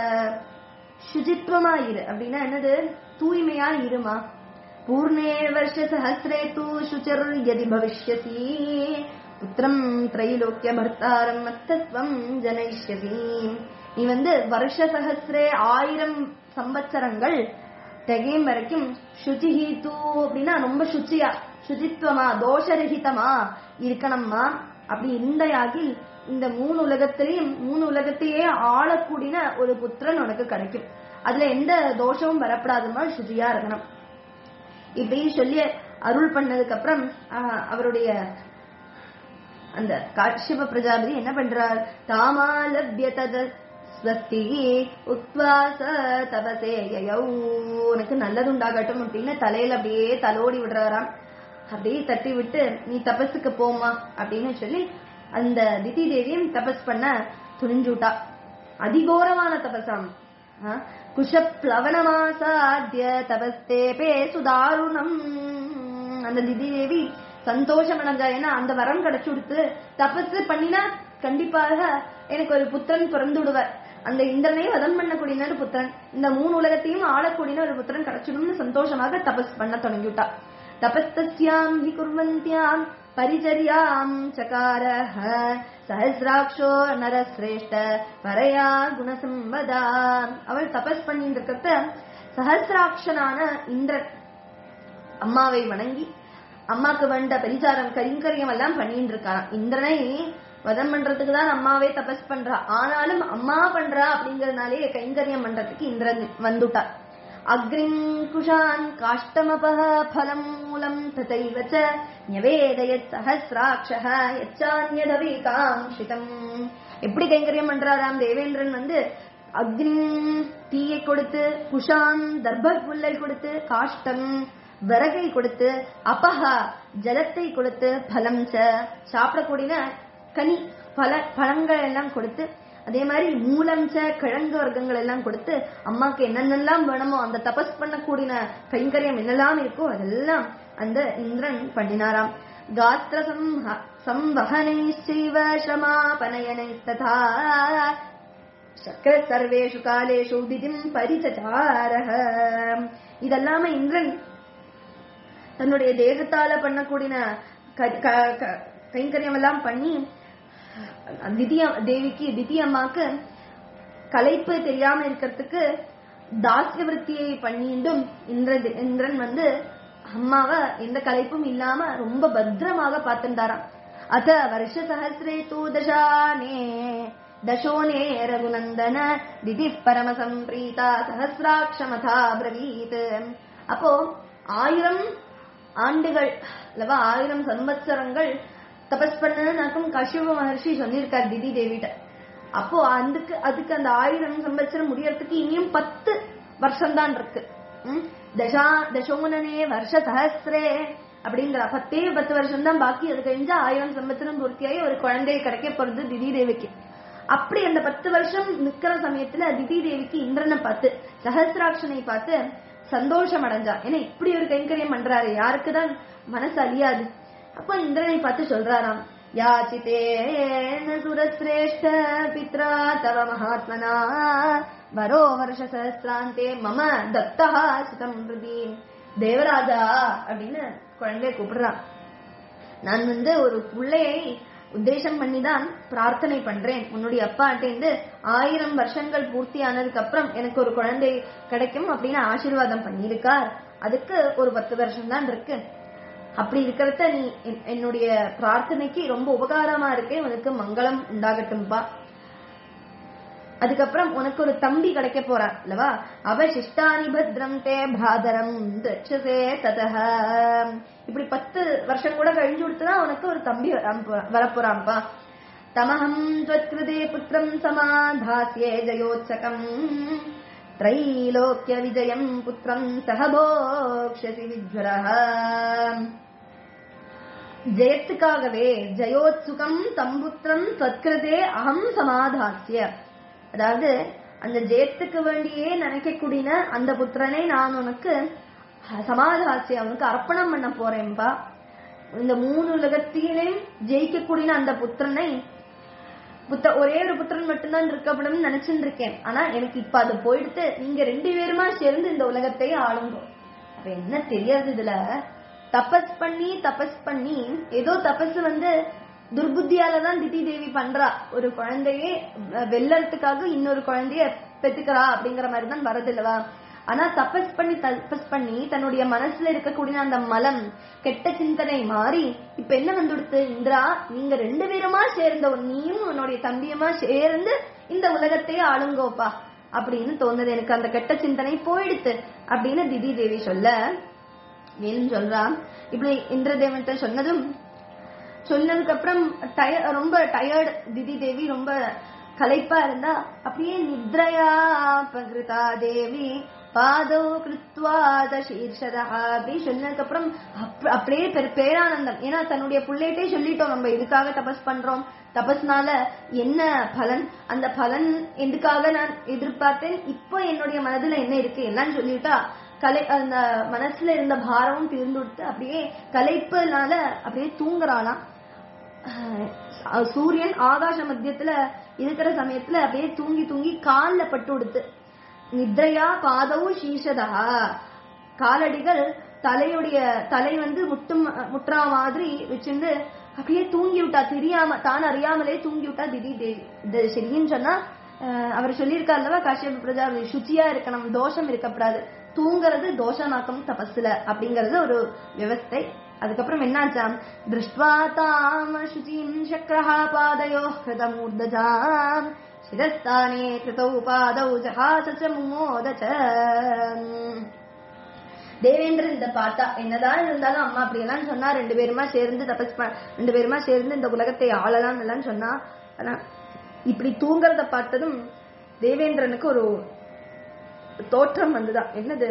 சுஜித்வமா இரு அப்படின்னா என்னது தூய்மையா இருமா பூர்ணே வருஷ சஹசிரே தூ சுச்சர் யதி பவிஷ்யசி புத்திரம் திரைலோக்கிய பர்த்தாரம் மத்தத்வம் ஜனயிஷ்யசி நீ வந்து வருஷ சஹசிரே ஆயிரம் சம்பத்சரங்கள் தெகையும் வரைக்கும் சுச்சிஹி தூ அப்படின்னா ரொம்ப சுச்சியா சுச்சித்வமா தோஷரகிதமா இருக்கணும்மா அப்படி இருந்தையாகில் இந்த மூணு உலகத்திலையும் மூணு உலகத்தையே ஆளக்கூடிய ஒரு புத்திரன் உனக்கு கிடைக்கும் அதுல எந்த தோஷமும் வரப்படாதுமா சுச்சியா இருக்கணும் இப்படி சொல்லி அருள் பண்ணதுக்கு அப்புறம் ஆஹ், அவருடைய அந்த காட்சிப பிரஜாபதி என்ன பண்றார் தாமாலபிய தத ஸ்வஸ்தி உத்வாச தபசே யயௌ உனக்கு நல்லது உண்டாகட்டும் அப்படின்னு தலையில அப்படியே தலோடி விடுறாராம் அப்படியே தட்டி விட்டு நீ தபஸுக்கு போமா அப்படின்னு சொல்லி அந்த திதி தேவியும் தபஸ் பண்ண துணிஞ்சுட்டா அதிகோரமான தபசாம் குஷப்ளவனமாசாத்திய தபஸ்தேபே சுதாருணம் அந்த திதி தேவி சந்தோஷம் அடைஞ்சா ஏன்னா அந்த வரம் கிடைச்சு கொடுத்து தபஸ் பண்ணினா கண்டிப்பாக எனக்கு ஒரு புத்திரன் பிறந்து விடுவார் அந்த இந்திரனை வதம் பண்ணக்கூடிய ஒரு புத்திரன் இந்த மூணு உலகத்தையும் ஆளக்கூடிய ஒரு புத்திரன் கிடைச்சிடும்னு சந்தோஷமாக தபஸ் பண்ண தொடங்கிவிட்டா தபஸ்தஸ்யாம் ஹி குர்வந்தியாம் பரிச்சரியாம் சகாரஹ சஹசிராட்சோ நரசிரேஷ்ட பரையா குணசம்பதா அவள் தபஸ் பண்ணிட்டு இருக்கிறத சஹசிராட்சனான இந்திரன் அம்மாவை வணங்கி அம்மாக்கு வேண்ட பரிசாரம் கரிங்கரியம் எல்லாம் பண்ணிட்டு இருக்காராம் இந்திரனை வதம் பண்றதுக்கு தான் அம்மாவே தபஸ் பண்றா ஆனாலும் அம்மா பண்றா அப்படிங்கறதுனாலே கைங்கரியம் பண்றதுக்கு இந்திரன் வந்துட்டார் அக்ரிம் குஷான் காஷ்டமபஹ ஃபலம் மூலம் ததைவ ச ஞவேதயத் சஹசிராட்சஹ யச்சான்யதவிகாங்கிதம் எப்படி கைங்கரியம் பண்றாராம் தேவேந்திரன் வந்து அக்னி தீயை கொடுத்து குஷான் தர்ப புல்லை கொடுத்து காஷ்டம் விறகை கொடுத்து அபஹா ஜலத்தை கொடுத்து பலம் ச சாப்பிடக்கூடிய கனி பல பழங்கள் எல்லாம் கொடுத்து அதே மாதிரி மூலம் ச கிழங்கு வர்க்கங்கள் எல்லாம் கொடுத்து அம்மாக்கு என்னென்னலாம் வேணுமோ அந்த தபஸ் பண்ணக்கூடிய கைங்கரியம் என்னெல்லாம் இருக்கோ அதெல்லாம் அந்த இந்திரன் பண்ணினாராம் காத்திர சம்ஹ- சம்வகனைश्चैव श्रमापनयनैस्तथा சக்கர சர்வேஷு காலேஷு திதிம் பரிசச்சாரஹ இதெல்லாம இந்திரன் தன்னுடைய தேகத்தால பண்ணக்கூடிய க- க- க- கைங்கரியம் எல்லாம் பண்ணி திதிய தேவிக்கு திதி அம்மாக்கு கலைப்பு தெரியாம இருக்கிறதுக்கு தாசிய விருத்தியை பண்ணிண்டும் இந்திர இந்திரன் வந்து அம்மாவை எந்த கலைப்பும் இல்லாம ரொம்ப பத்திரமாக பார்த்திருந்தாராம் அத வருஷ சஹசிரே தூ தசானே தசோனே ரகுநந்தன திதி பரம சம்பிரீதா சஹசிராட்சமதா பிரவீத் அப்போ ஆயிரம் ஆண்டுகள் அல்லவா ஆயிரம் சம்பத்சரங்கள் தபஸ் பண்ணனாக்கும் கஷ்யப மகர்ஷி சொல்லியிருக்கார் திதி தேவிட்ட அப்போ அதுக்கு அதுக்கு அந்த ஆயிரம் சம்பத்சரம் முடியறதுக்கு இனியும் பத்து வருஷம்தான் இருக்கு ம்? தசா தசோனனே வருஷ சஹசிரே அப்படிங்கிற பத்தே பத்து வருஷம் தான் பாக்கி அது கழிஞ்சா ஆயிரம் சம்பத்சரம் பூர்த்தியாகி ஒரு குழந்தை கிடைக்க போறது திதி தேவிக்கு அப்படி அந்த பத்து வருஷம் நிக்கிற சமயத்துல திதி தேவிக்கு இந்திரனை பார்த்து சஹசிராட்சனை பார்த்து சந்தோஷம் அடைஞ்சா ஏன்னா இப்படி ஒரு கைங்கரியம் பண்றாரு யாருக்குதான் மனசு அழியாது அப்ப இந்திரனை பார்த்து சொல்றாராம் யாச்சிதேன சுரஸ்ரேஷ்ட பித்ரா தவ மகாத்மனா வரோ வருஷ சஹசிராந்தே மம தத்தா சுதம் ஹிருதி தேவராஜா அப்படின்னு குழந்தைய கூப்பிடுறான் நான் வந்து ஒரு பிள்ளையை உத்தேசம் பண்ணிதான் பிரார்த்தனை பண்றேன் உன்னுடைய அப்பாட்டேந்து ஆயிரம் வருஷங்கள் பூர்த்தி ஆனதுக்கு அப்புறம் எனக்கு ஒரு குழந்தை கிடைக்கும் அப்படின்னு ஆசீர்வாதம் பண்ணியிருக்கார் அதுக்கு ஒரு பத்து வருஷம் தான் இருக்கு அப்படி இருக்கிறத நீ என்- என்னுடைய பிரார்த்தனைக்கு ரொம்ப உபகாரமா இருக்கே உனக்கு மங்களம் உண்டாகட்டும்பா அதுக்கப்புறம் உனக்கு ஒரு தம்பி கிடைக்க போறா அல்லவா அவ சிஷ்டானி பத்ரம் தே பிராதரம் தட்சசே ததஹ இப்படி பத்து வருஷம் கூட கழிஞ்சு கொடுத்துதான் உனக்கு ஒரு தம்பி வராம போறா- வரப்போறாம்பா தமஹம் त्वत्कृते புத்திரம் சமாதாஸ்யே ஜயோத்சகம் त्रैलोक्य விஜயம் புத்திரம் சகபோக்ஷசி விஜ்வரஹ ஜெயத்துக்காகவே ஜயோத்சுகம் தம்புத்திரம் தத்கிருதே அகம் சமாதாசிய அதாவது அந்த ஜெயத்துக்கு வேண்டியே நினைக்கக்கூடிய அந்த புத்திரனை நான் உனக்கு சமாதாசிய அவனுக்கு அர்ப்பணம் பண்ண போறேன்பா இந்த மூணு உலகத்திலையும் ஜெயிக்கக்கூடிய அந்த புத்திரனை புத்த ஒரே ஒரு புத்திரன் மட்டும்தான் இருக்கப்படும் நினைச்சுட்டு இருக்கேன் ஆனா எனக்கு இப்ப அது போயிடுத்து நீங்க ரெண்டு பேருமா சேர்ந்து இந்த உலகத்தை ஆளுங்க அப்ப என்ன தெரியாது இதுல தபஸ் பண்ணி தபஸ் பண்ணி ஏதோ தபஸ் வந்து துர்புத்தியால தான் திதி தேவி பண்றா ஒரு குழந்தையே அஹ், வெல்லறதுக்காக இன்னொரு குழந்தைய பெத்துக்கிறா அப்படிங்கிற மாதிரி தான் வரது இல்லவா ஆனா தபஸ் பண்ணி தபஸ் பண்ணி தன்னுடைய மனசுல இருக்கக்கூடிய அந்த மலம் கெட்ட சிந்தனை மாறி இப்ப என்ன வந்துடுத்து இந்திரா நீங்க ரெண்டு பேருமா சேர்ந்த நீயும் உன்னுடைய தம்பியுமா சேர்ந்து இந்த உலகத்தையே ஆளுங்கோப்பா அப்படின்னு தோணுது எனக்கு அந்த கெட்ட சிந்தனை போயிடுத்து அப்படின்னு திதி தேவி சொல்ல மேலும் சொல்றான் இப்படி இந்திரதேவன்கிட்ட சொன்னதும் சொன்னதுக்கு அப்புறம் டய- ரொம்ப டயர்டு திதி தேவி ரொம்ப களைப்பா இருந்தா அப்படியே நித்ரயா பகிருதா தேவி பாதோ கிருத்வாத சீர்ஷதா அப்படி சொன்னதுக்கு அப்புறம் அப்- அப்படியே பெரு- பேரானந்தம் ஏன்னா தன்னுடைய பிள்ளைகிட்டே சொல்லிட்டோம் நம்ம இதுக்காக தபஸ் பண்றோம் தபஸ்னால என்ன பலன் அந்த பலன் எதுக்காக நான் எதிர்பார்த்தேன் இப்போ என்னுடைய மனதுல என்ன இருக்கு எல்லாம் சொல்லிட்டா கலை அந்த மனசுல இருந்த பாரமும் தீர்ந்து விட்டு அப்படியே கலைப்புனால அப்படியே தூங்குறாளாம் அஹ் சூரியன் ஆகாச மத்தியத்துல இருக்கிற சமயத்துல அப்படியே தூங்கி தூங்கி கால்ல பட்டு விடுத்து நித்ரையா பாதவும் சீஷதா காலடிகள் தலையுடைய தலை வந்து முட்டும் முற்றா மாதிரி வச்சிருந்து அப்படியே தூங்கி விட்டா தெரியாம தான் அறியாமலே தூங்கி விட்டா திதி தேவி இது சரின்னு சொன்னா அஹ், அவர் சொல்லியிருக்கார் அல்லவா காஷ்யப பிரஜாபதி சுச்சியா இருக்கணும் தோஷம் இருக்கக்கூடாது தூங்குறது தோஷமாக்கம் தபஸ்ல அப்படிங்கறது ஒரு விவஸ்தை அதுக்கப்புறம் என்னாச்சாம் திருஷ்டுவா தாம சுச்சிம் சக்கரஹா பாதயோ ஹிருதமூர்தஜாம் சிரஸ்தானே கிருதௌ பாதௌ ஜஹாச ச முமோத ச. தேவேந்திரன் இத பார்த்தா என்னதான் இருந்தாலும் அம்மா அப்படி எல்லாம் சொன்னா ரெண்டு பேருமா சேர்ந்து தபஸ் ப- ரெண்டு பேருமா சேர்ந்து இந்த உலகத்தை ஆளலாம் எல்லாம் சொன்னா ஆனா இப்படி தூங்குறத பார்த்ததும் தேவேந்திரனுக்கு ஒரு தோற்றம் வந்துதான் என்னது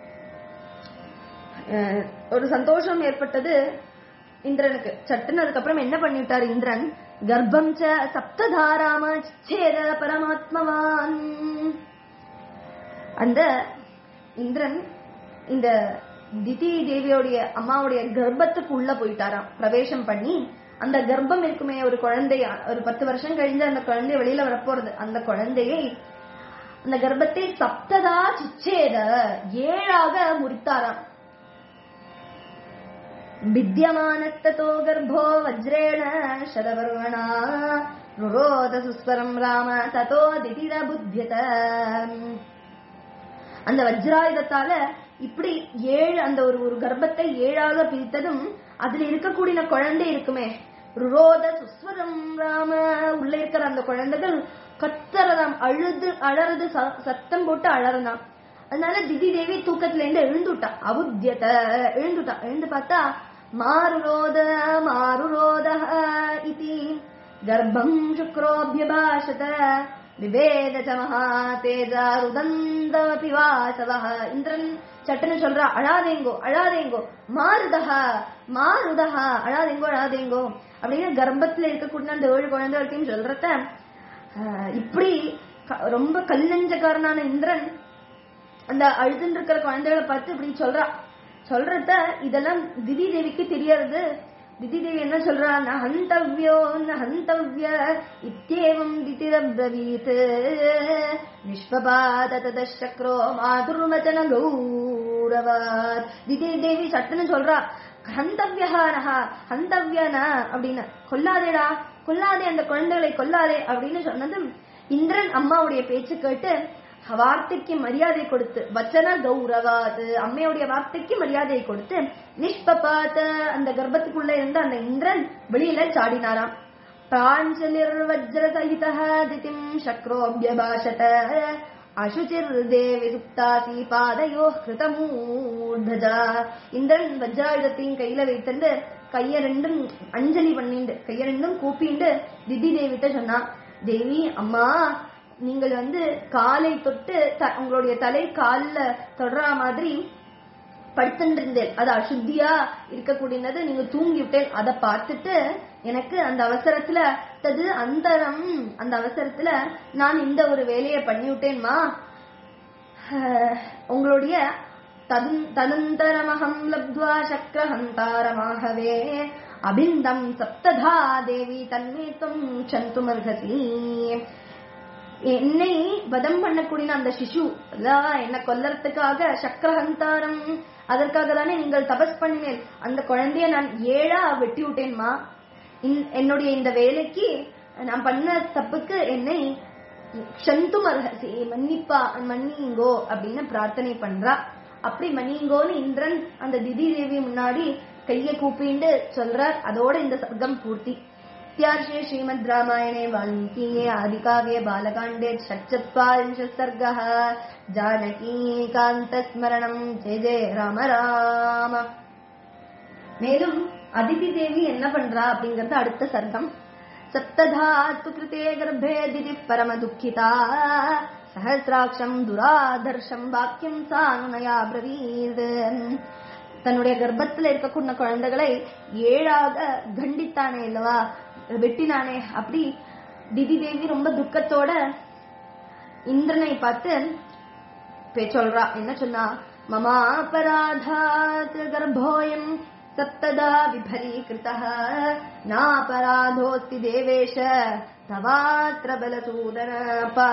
அஹ், ஒரு சந்தோஷம் ஏற்பட்டது இந்திரனுக்கு சட்டுன்னு அதுக்கப்புறம் என்ன பண்ணிவிட்டார் இந்திரன் கர்ப்பம் ச சப்ததாராம சேத பரமாத்மவான் அந்த இந்திரன் இந்த திதி தேவியோடைய அம்மாவுடைய கர்ப்பத்துக்கு உள்ள போயிட்டாராம் பிரவேசம் பண்ணி அந்த கர்ப்பம் இருக்குமே ஒரு குழந்தை ஒரு பத்து வருஷம் கழிஞ்சு அந்த குழந்தை வெளியில வரப்போறது அந்த குழந்தையை அந்த கர்ப்பத்தை சப்ததா சிச்சேத ஏழாக முறித்தாராம் வித்தியமானத்தோ கர்ப்போ வஜ்ரேண சதவர்வணா ருரோத சுஸ்வரம் ராம ததோ திதிர புத்தியத அந்த வஜ்ராயுதத்தால இப்படி ஏழு அந்த ஒரு ஒரு கர்ப்பத்தை ஏழாக பிரித்ததும் அதுல இருக்கக்கூடிய குழந்தை இருக்குமே ருரோத சுஸ்வரம் ராம உள்ள இருக்கிற அந்த குழந்தைகள் கத்தரதாம் அழுது அழறது ச- சத்தம் போட்டு அழறதாம் அதனால திதி தேவி தூக்கத்துல இருந்து எழுந்துட்டா அபுத்தியத எழுந்துட்டா எழுந்து பார்த்தா மாருரோத மாருரோத இதி கர்ப்பம் சுக்ரோபியபாஷத விவேத ச மகாதேஜா ருதந்தவபி வாசவஹ இந்திரன் சட்டுன்னு சொல்றா அழாதேங்கோ அழாதேங்கோ மாருதஹ மாருதஹ அழாதேங்கோ அழாதேங்கோ அப்படின்னு கர்ப்பத்துல இருக்கக்கூடிய அந்த ஏழு குழந்தைகளையும் சொல்றத ஆஹ், இப்படி க- ரொம்ப கல்லஞ்சக்காரனான இந்திரன் அந்த அழுதுன்னு இருக்கிற குழந்தைகளை பார்த்து இப்படி சொல்றா சொல்றத இதெல்லாம் திதி தேவிக்கு தெரியாது திதி தேவி என்ன சொல்றா ந ஹந்தவ்யோ ந ஹந்தவ்ய இத்தியேவம் திதிரப்ரவீத் நிஷ்பபாத ததசக்ரோ மாதுர்வச்சன கௌரவாத் திதி தேவி சட்டுன்னு சொல்றா ஹந்தவ்யா நஹா ஹந்தவ்யன அப்படின்னு கொல்லாதேடா கொல்லாதே அந்த குழந்தைகளை கொல்லாதே அப்படின்னு சொன்னதும் இந்திரன் அம்மாவுடைய பேச்சு கேட்டு வார்த்தைக்கு மரியாதை கொடுத்து வச்சன கௌரவாது அம்மையுடைய வார்த்தைக்கு மரியாதை கொடுத்து நிஷ்பபாத அந்த கர்ப்பத்துக்குள்ள இருந்த அந்த இந்திரன் வெளியில சாடினாராம் பிராஞ்சலிர் வஜ்ர சகித திதிம் சக்ரோபியபாஷத அசுச்சிர் தேவி சுப்தாசி பாதையோ கிருதமூர்தஜா இந்திரன் வஜ்ராயுதத்தையும் கையில வைத்துண்டு கைய ரெண்டும் அஞ்சலி பண்ணிண்டு கைய ரெண்டும் கூப்பிண்டு திதி தேவிட்ட சொன்னா தேவி அம்மா நீங்கள் வந்து காலை தொட்டு த- உங்களுடைய தலை கால்ல தொடர மாதிரி படுத்துட்டு இருந்தேன் அது அசுத்தியா இருக்கக்கூடியது நீங்க தூங்கி விட்டேன் அதை பார்த்துட்டு எனக்கு அந்த அவசரத்துல தது அந்தரம் அந்த அவசரத்துல நான் இந்த ஒரு வேலையை பண்ணி விட்டேன்மா ஆஹ், உங்களுடைய ததும் ததந்தரமகம் லப்த்வா சக்கரஹந்தாரமாகவே அபிந்தம் சப்ததா தேவி தன்மே தும் சந்துமர்கசி என்னை வதம் பண்ணக்கூடிய அந்த சிசு அதான் என்ன கொல்லறதுக்காக சக்கரஹந்தாரம் அதற்காக தானே நீங்கள் தபஸ் பண்ணினேன் அந்த குழந்தைய நான் ஏழா வெட்டி விட்டேன்மா இன்- என்னுடைய இந்த வேலைக்கு நான் பண்ண தப்புக்கு என்னை க்ஷந்து மர்ஹசி மன்னிப்பா மன்னிங்கோ அப்படின்னு பிரார்த்தனை பண்றா அப்படி மன்னிங்கோன்னு இந்திரன் அந்த திதி தேவி முன்னாடி கையை கூப்பிண்டு சொல்றார் அதோட இந்த சர்க்கம் பூர்த்தி इत्यार्षे श्रीमद् रामायणे वाल्मीकीये आदिकाव्ये बालकाण्डे षट्चत्वारिंशः सर्गः जानकीकान्तस्मरणम् जय जय राम राम மேலும் அதிதி தேவி என்ன பண்றா அப்படிங்கறது அடுத்த சர்க்கம் சப்ததாத்து கிருதே கர்ப்பே திதி பரம துக்கிதா சஹசிராட்சம் துராதர்ஷம் வாக்கியம் சானுனயா பிரவீத் தன்னுடைய கர்ப்பத்துல இருக்கக்கூடிய குழந்தைகளை ஏழாக கண்டித்தானே இல்லவா வெட்டினானே அப்படி திதி தேவி ரொம்ப துக்கத்தோட இந்திரனை பார்த்து பே- சொல்றா என்ன சொன்னா மமா அபராதாத் கர்ப்போயம் சப்ததா விபரீகிருதः நாபராதோஸ்தி தேவேஷ தவாத்ர பலசூதனப்பா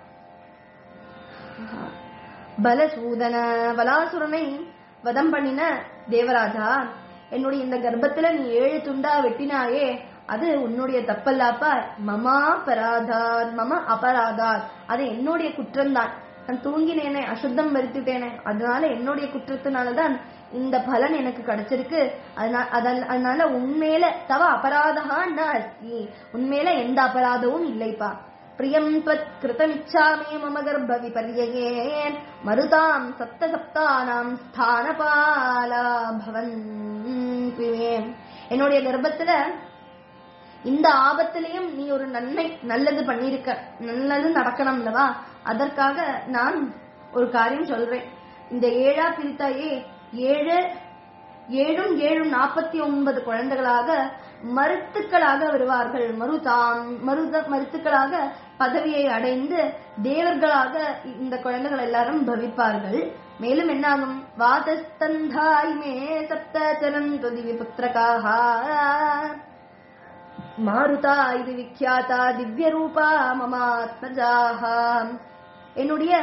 பலசூதன பலாசுரனை வதம் பண்ணின தேவராஜா என்னுடைய இந்த கர்ப்பத்துல நீ ஏழு துண்டா வெட்டினாயே அது உன்னுடைய தப்பல்லாப்பா மமா பராதாத் மம அபராதாத் அது என்னுடைய குற்றம்தான் நான் தூங்கினேனே அசுத்தம் வருத்திட்டேனே அதனால என்னுடைய குற்றத்தினாலதான் இந்த பலன் எனக்கு கிடைச்சிருக்கு அதனால அதன்- அதனால உண்மையில தவ அபராதகா ந அஸ்தி உண்மையில எந்த அபராதமும் இல்லைப்பா பிரியம் त्वत् कृतमिच्छामि मम गर्भविपर्यये மருதாம் சப்த சப்தானாம் ஸ்தானபாலா பவந்தி மே. என்னுடைய கர்ப்பத்துல இந்த ஆபத்திலையும் நீ ஒரு நன்மை நல்லது பண்ணிருக்க நல்லது நடக்கணும் அல்லவா அதற்காக நான் ஒரு காரியம் சொல்றேன் இந்த ஏழா பிரித்தாயே ஏழு ஏழும் ஏழும் நாற்பத்தி ஒன்பது குழந்தைகளாக மருத்துக்களாக வருவார்கள் மருதாம் மருத மருத்துக்களாக பதவியை அடைந்து தேவர்களாக இந்த குழந்தைகள் எல்லாரும் பவிப்பார்கள் மேலும் என்னாகும் வாதஸ்தந்தாய் மே சப்த சரந்து திவி புத்திரகாக மாருதா இது விக்யாதா திவ்ய ரூபா மமாத்மஜாக என்னுடைய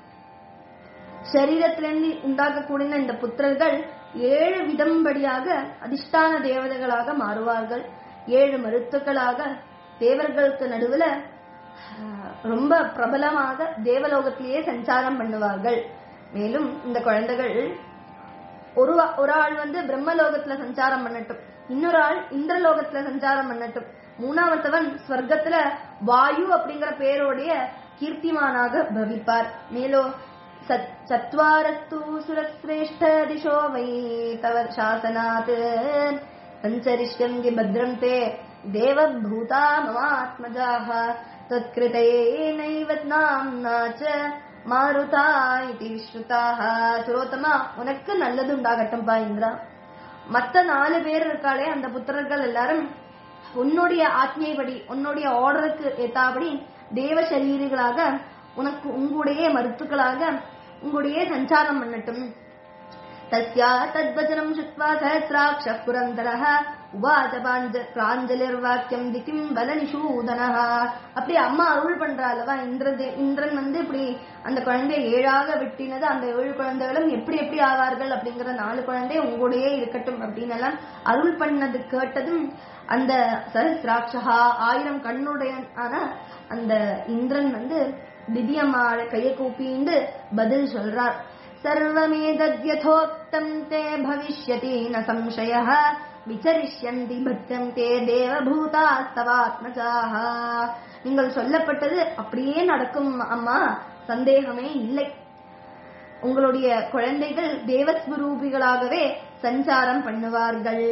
சரீரத்திலிருந்து உண்டாக்கக்கூடிய இந்த புத்திரர்கள் ஏழு விதம்படியாக அதிஷ்டான தேவதைகளாக மாறுவார்கள் ஏழு மருத்துக்களாக தேவர்களுக்கு நடுவுல ஆஹ், ரொம்ப பிரபலமாக தேவலோகத்திலேயே சஞ்சாரம் பண்ணுவார்கள் மேலும் இந்த குழந்தைகள் ஒரு வா- ஒரு ஆள் வந்து பிரம்மலோகத்துல சஞ்சாரம் பண்ணட்டும் இன்னொரு ஆள் இந்திரலோகத்துல சஞ்சாரம் பண்ணட்டும் மூணாவத்தவன் ஸ்வர்க்கத்துல வாயு அப்படிங்கிற பேரோடைய கீர்த்திமானாக பவிப்பார் மேலும் சத்- சத்வாரஸ்து சுரஸ்ரேஷ்ட திசோ வை தவ சாசனாத் சஞ்சரிஷ்யந்தி பத்ரம் தே தேவபூதா மமாத்மஜாः தத்கிருதேனைவ நாம்னா ச மாருதா இதி ஸ்ருதாக சுரோத்தமா உனக்கு நல்லது உண்டாகட்டும்பா இந்திரா மத்த நாலு பேர் இருக்காளே அந்த புத்திரர்கள் எல்லாரும் உன்னுடைய ஆத்மியபடி உன்னுடைய ஆர்டருக்கு ஏத்தாபடி தேவ சரீரிகளாக உனக்கு உங்களுடைய மருத்துக்களாக உங்களுடைய சஞ்சாரம் பண்ணட்டும் தஸ்யா தத்வச்சனம் சுத்வா சஹசிராட்ச புரந்தரः உவாச்ச பாஞ்ச பிராஞ்சலிர்வாக்கியம் திகிம் பலனிஷூதனः அப்படி அம்மா அருள் பண்றா அல்லவா இந்திரதே இந்திரன் வந்து இப்படி அந்த குழந்தையை ஏழாக வெட்டினது அந்த ஏழு குழந்தைகளும் எப்படி எப்படி ஆவார்கள் அப்படிங்கிற நாலு குழந்தை உங்களுடைய இருக்கட்டும் அப்படின்னு எல்லாம் அருள் பண்ணது கேட்டதும் அந்த சஹசிராட்சகா ஆயிரம் கண்ணுடைய ஆன அந்த இந்திரன் வந்து திவ்யம்மாள கையை கூப்பிண்டு பதில் சொல்றார் सर्वमेतद्यथोक्तम् ते भविष्यति न संशयः விசரிஷ்யந்தி பத்தந்தே தேவபூதாஸ்தவாத்மஜாக நீங்கள் சொல்லப்பட்டது அப்படியே நடக்கும் அம்மா சந்தேகமே இல்லை உங்களுடைய குழந்தைகள் தேவஸ்வரூபிகளாகவே சஞ்சாரம் பண்ணுவார்கள்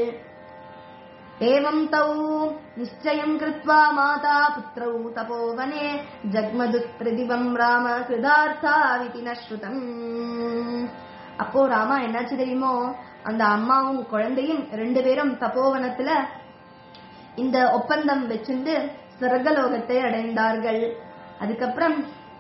ஏவம் தௌ நிச்சயம் கிருத்வா மாதா புத்திரௌ தபோவனே ஜக்மதுத் பிரதிபம் ராம கிருதார்த்தாவிதி நஸ்ருதம் அப்போ ராமா என்னாச்சு தெரியுமோ அந்த அம்மாவும் குழந்தையும் ரெண்டு பேரும் தபோவனத்துல இந்த ஒப்பந்தம் வச்சிருந்து சொர்க்கலோகத்தை அடைந்தார்கள் அதுக்கப்புறம்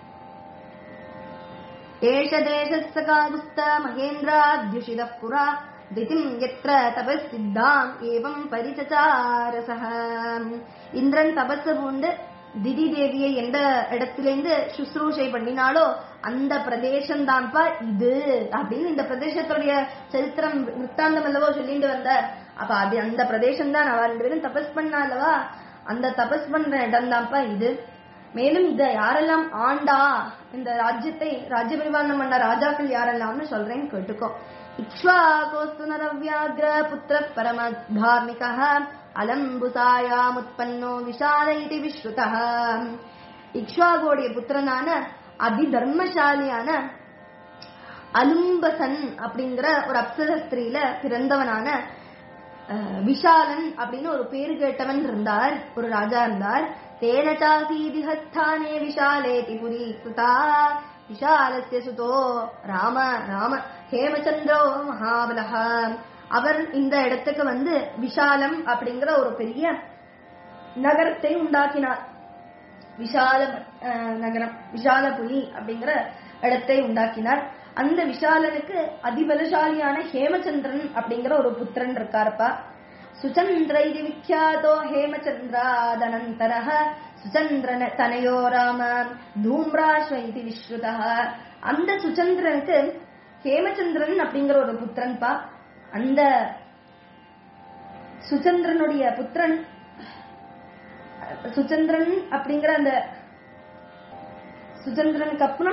ஏஷ தேசஸ்தகாகுஸ்த மகேந்திராத்யுஷிதः புரா திதிம் எத்திர தபஸ்சித்தாம் ஏவம் பரிசச்சாரசः இந்திரன் தபசு பூண்டு திதி தேவியை எந்த இடத்திலிருந்து சுশ্ரூஷை பண்ணினாலோ அந்த பிரதேசம் தான்ப்பா இது அப்படின்னு இந்த பிரதேசத்துடைய சரித்திரம் விற்த்தாந்தம் அல்லவோ சொல்லிட்டு வந்தார் அப்ப அது அந்த பிரதேசம் தான் அவ ரெண்டு பேரும் தபஸ் பண்ணா அல்லவா அந்த தபஸ் பண்ற இடம் தான்ப்பா இது மேலும் இத யாரெல்லாம் ஆண்டா இந்த ராஜ்யத்தை ராஜ்ய பரிபாலனம் பண்ண ராஜாக்கள் யாரெல்லாம்னு சொல்றேன் கேட்டுக்கோ இக்ஷ்வாகோஸ்து நரவ்யாக்ர புத்திர பரம தார்மிக அலம்புசாயாமுத்பன்னோ விஷால இது விஸ்ருதா இக்ஷ்வாகோடைய புத்திரனான அதிதர்மசாலியான அலும்பசன் அப்படிங்கிற ஒரு அப்சர ஸ்திரீல பிறந்தவனான அஹ், விஷாலன் அப்படின்னு ஒரு பேரு கேட்டவன் இருந்தார் ஒரு ராஜா இருந்தார் தேனச்சாசீதிஹஸ்தானே விஷாலேதி புரி கிருதா விஷாலஸ்ய சுதோ ராம ராம ஹேமச்சந்திரோ மகாபலஹ அவர் இந்த இடத்துக்கு வந்து விஷாலம் அப்படிங்கிற ஒரு பெரிய நகரத்தை உண்டாக்கினார் விஷால அஹ், நகரம் விஷாலபுரி அப்படிங்கிற இடத்தை உண்டாக்கினார் அந்த விஷாலனுக்கு அதிபலசாலியான ஹேமச்சந்திரன் அப்படிங்கிற ஒரு புத்திரன் இருக்காருப்பா சுச்சந்திர இது விக்யாதோ ஹேமச்சந்திராதனந்தரः சுச்சந்திரன தனயோ ராம தூம்ராஸ்வ இது விஸ்ருதா அந்த சுச்சந்திரனுக்கு ஹேமச்சந்திரன் அப்படிங்கிற ஒரு புத்திரன்பா அந்த சுச்சந்திரனுடைய புத்திரன் சுச்சந்திரன் அப்படிங்கிற அந்த சுச்சந்திரனுக்கு அப்புறம்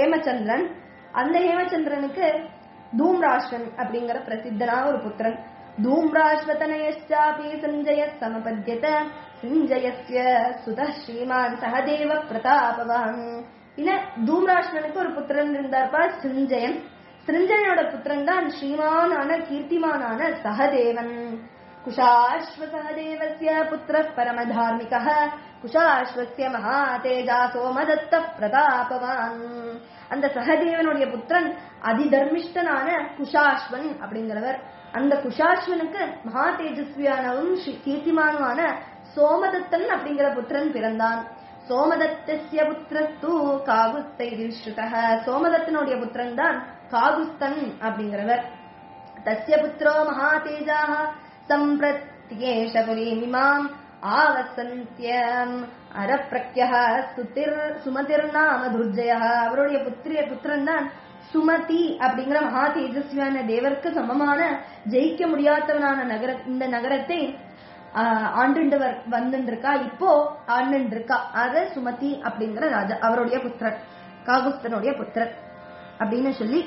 ஹேமச்சந்திரன் அந்த ஹேமச்சந்திரனுக்கு தூம்ராஷ்டன் அப்படிங்கிற பிரசித்தனான ஒரு புத்திரன் धूम्राश्वतनयश्चापि सञ्जयः समपद्यत சிஞ்சயஸ்ய சுத ஸ்ரீமான் சகதேவ பிரதாபவான் இல்ல தூம்ராஷ்ணனுக்கு ஒரு புத்திரன் இருந்தார்ப்பா சிஞ்சயன் சிருஞ்சயனோட புத்திரன் தான் ஸ்ரீமானான கீர்த்திமானான சகதேவன் குஷாஸ்வ சகதேவஸ்ய புத்திர பரமதார்மிக குஷாஸ்வஸ்ய மகாதேஜா சோமதத்த பிரதாபவான் அந்த சகதேவனுடைய புத்திரன் அதிதர்மிஷ்டனான குஷாஸ்வன் அப்படிங்கிறவர் அந்த குஷாஸ்வனுக்கு மகா தேஜஸ்வியானவும் ஸ்ரீ- கீர்த்திமானுமான சோமதத்தன் அப்படிங்கிற புத்திரன் பிறந்தான் சோமதத்தஸ்ய புத்திரஸ்து காகுஸ்தைரிஷ்ருதः சோமதத்தனுடைய புத்திரன் தான் காகுஸ்தன் அப்படிங்கிறவர் तस्य पुत्रो महातेजाः सम्प्रत्येष पुरीमिमाम् ஆவசந்தியம் அரப்பிரக்யः சுதிர் சுமதிர்நாம துர்ஜயः அவருடைய புத்திரிய புத்திரன் தான் சுமதி அப்படிங்கிற மகா தேஜஸ்வியான தேவருக்கு சமமான ஜெயிக்க முடியாதவனான நகர இந்த நகரத்தை ஆஹ், ஆண்டுண்டு வர்- வந்துட்டு இருக்கா இப்போ ஆண்டுண்டு இருக்கா அது சுமதி அப்படிங்கிற ராஜா அவருடைய புத்திரன் காகுஸ்தனுடைய புத்திரன் அப்படின்னு சொல்லி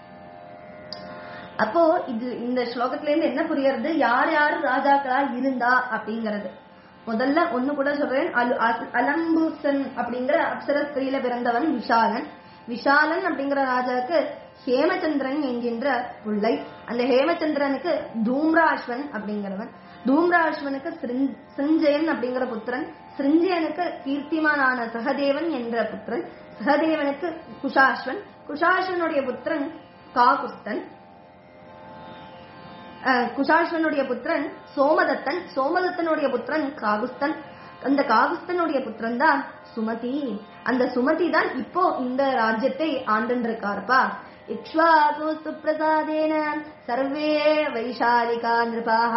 அப்போ இது இந்த ஸ்லோகத்துல இருந்து என்ன புரியறது யார் யார் ராஜாக்களா இருந்தா அப்படிங்கறது முதல்ல ஒண்ணு கூட சொல்றேன் அலு- அஸ்- அலம்பூசன் அப்படிங்கிற அப்சர ஸ்திரீல பிறந்தவன் விஷாலன் விஷாலன் அப்படிங்கிற ராஜாவுக்கு ஹேமச்சந்திரன் என்கின்ற பிள்ளை அந்த ஹேமச்சந்திரனுக்கு தூம்ராஸ்வன் அப்படிங்கிறவன் தூம்ராஸ்வனுக்கு சிருஞ்- சிருஞ்சயன் அப்படிங்கிற புத்திரன் சிருஞ்சயனுக்கு கீர்த்திமானான சகதேவன் என்ற புத்திரன் சகதேவனுக்கு குஷாஸ்வன் குஷாஸ்வனுடைய புத்திரன் காகுஸ்தன் அஹ், குஷாஸ்வனுடைய புத்திரன் சோமதத்தன் சோமதத்தனுடைய புத்திரன் காகுஸ்தன் அந்த காகுஸ்தனுடைய புத்திரன் தான் சுமதி அந்த சுமதி தான் இப்போ இந்த ராஜ்யத்தை ஆண்டுன்னு இருக்காருப்பா இக்ஷ்வாகு சுப்பிரசாதேன சர்வே வைஷாலிகா நிருபாக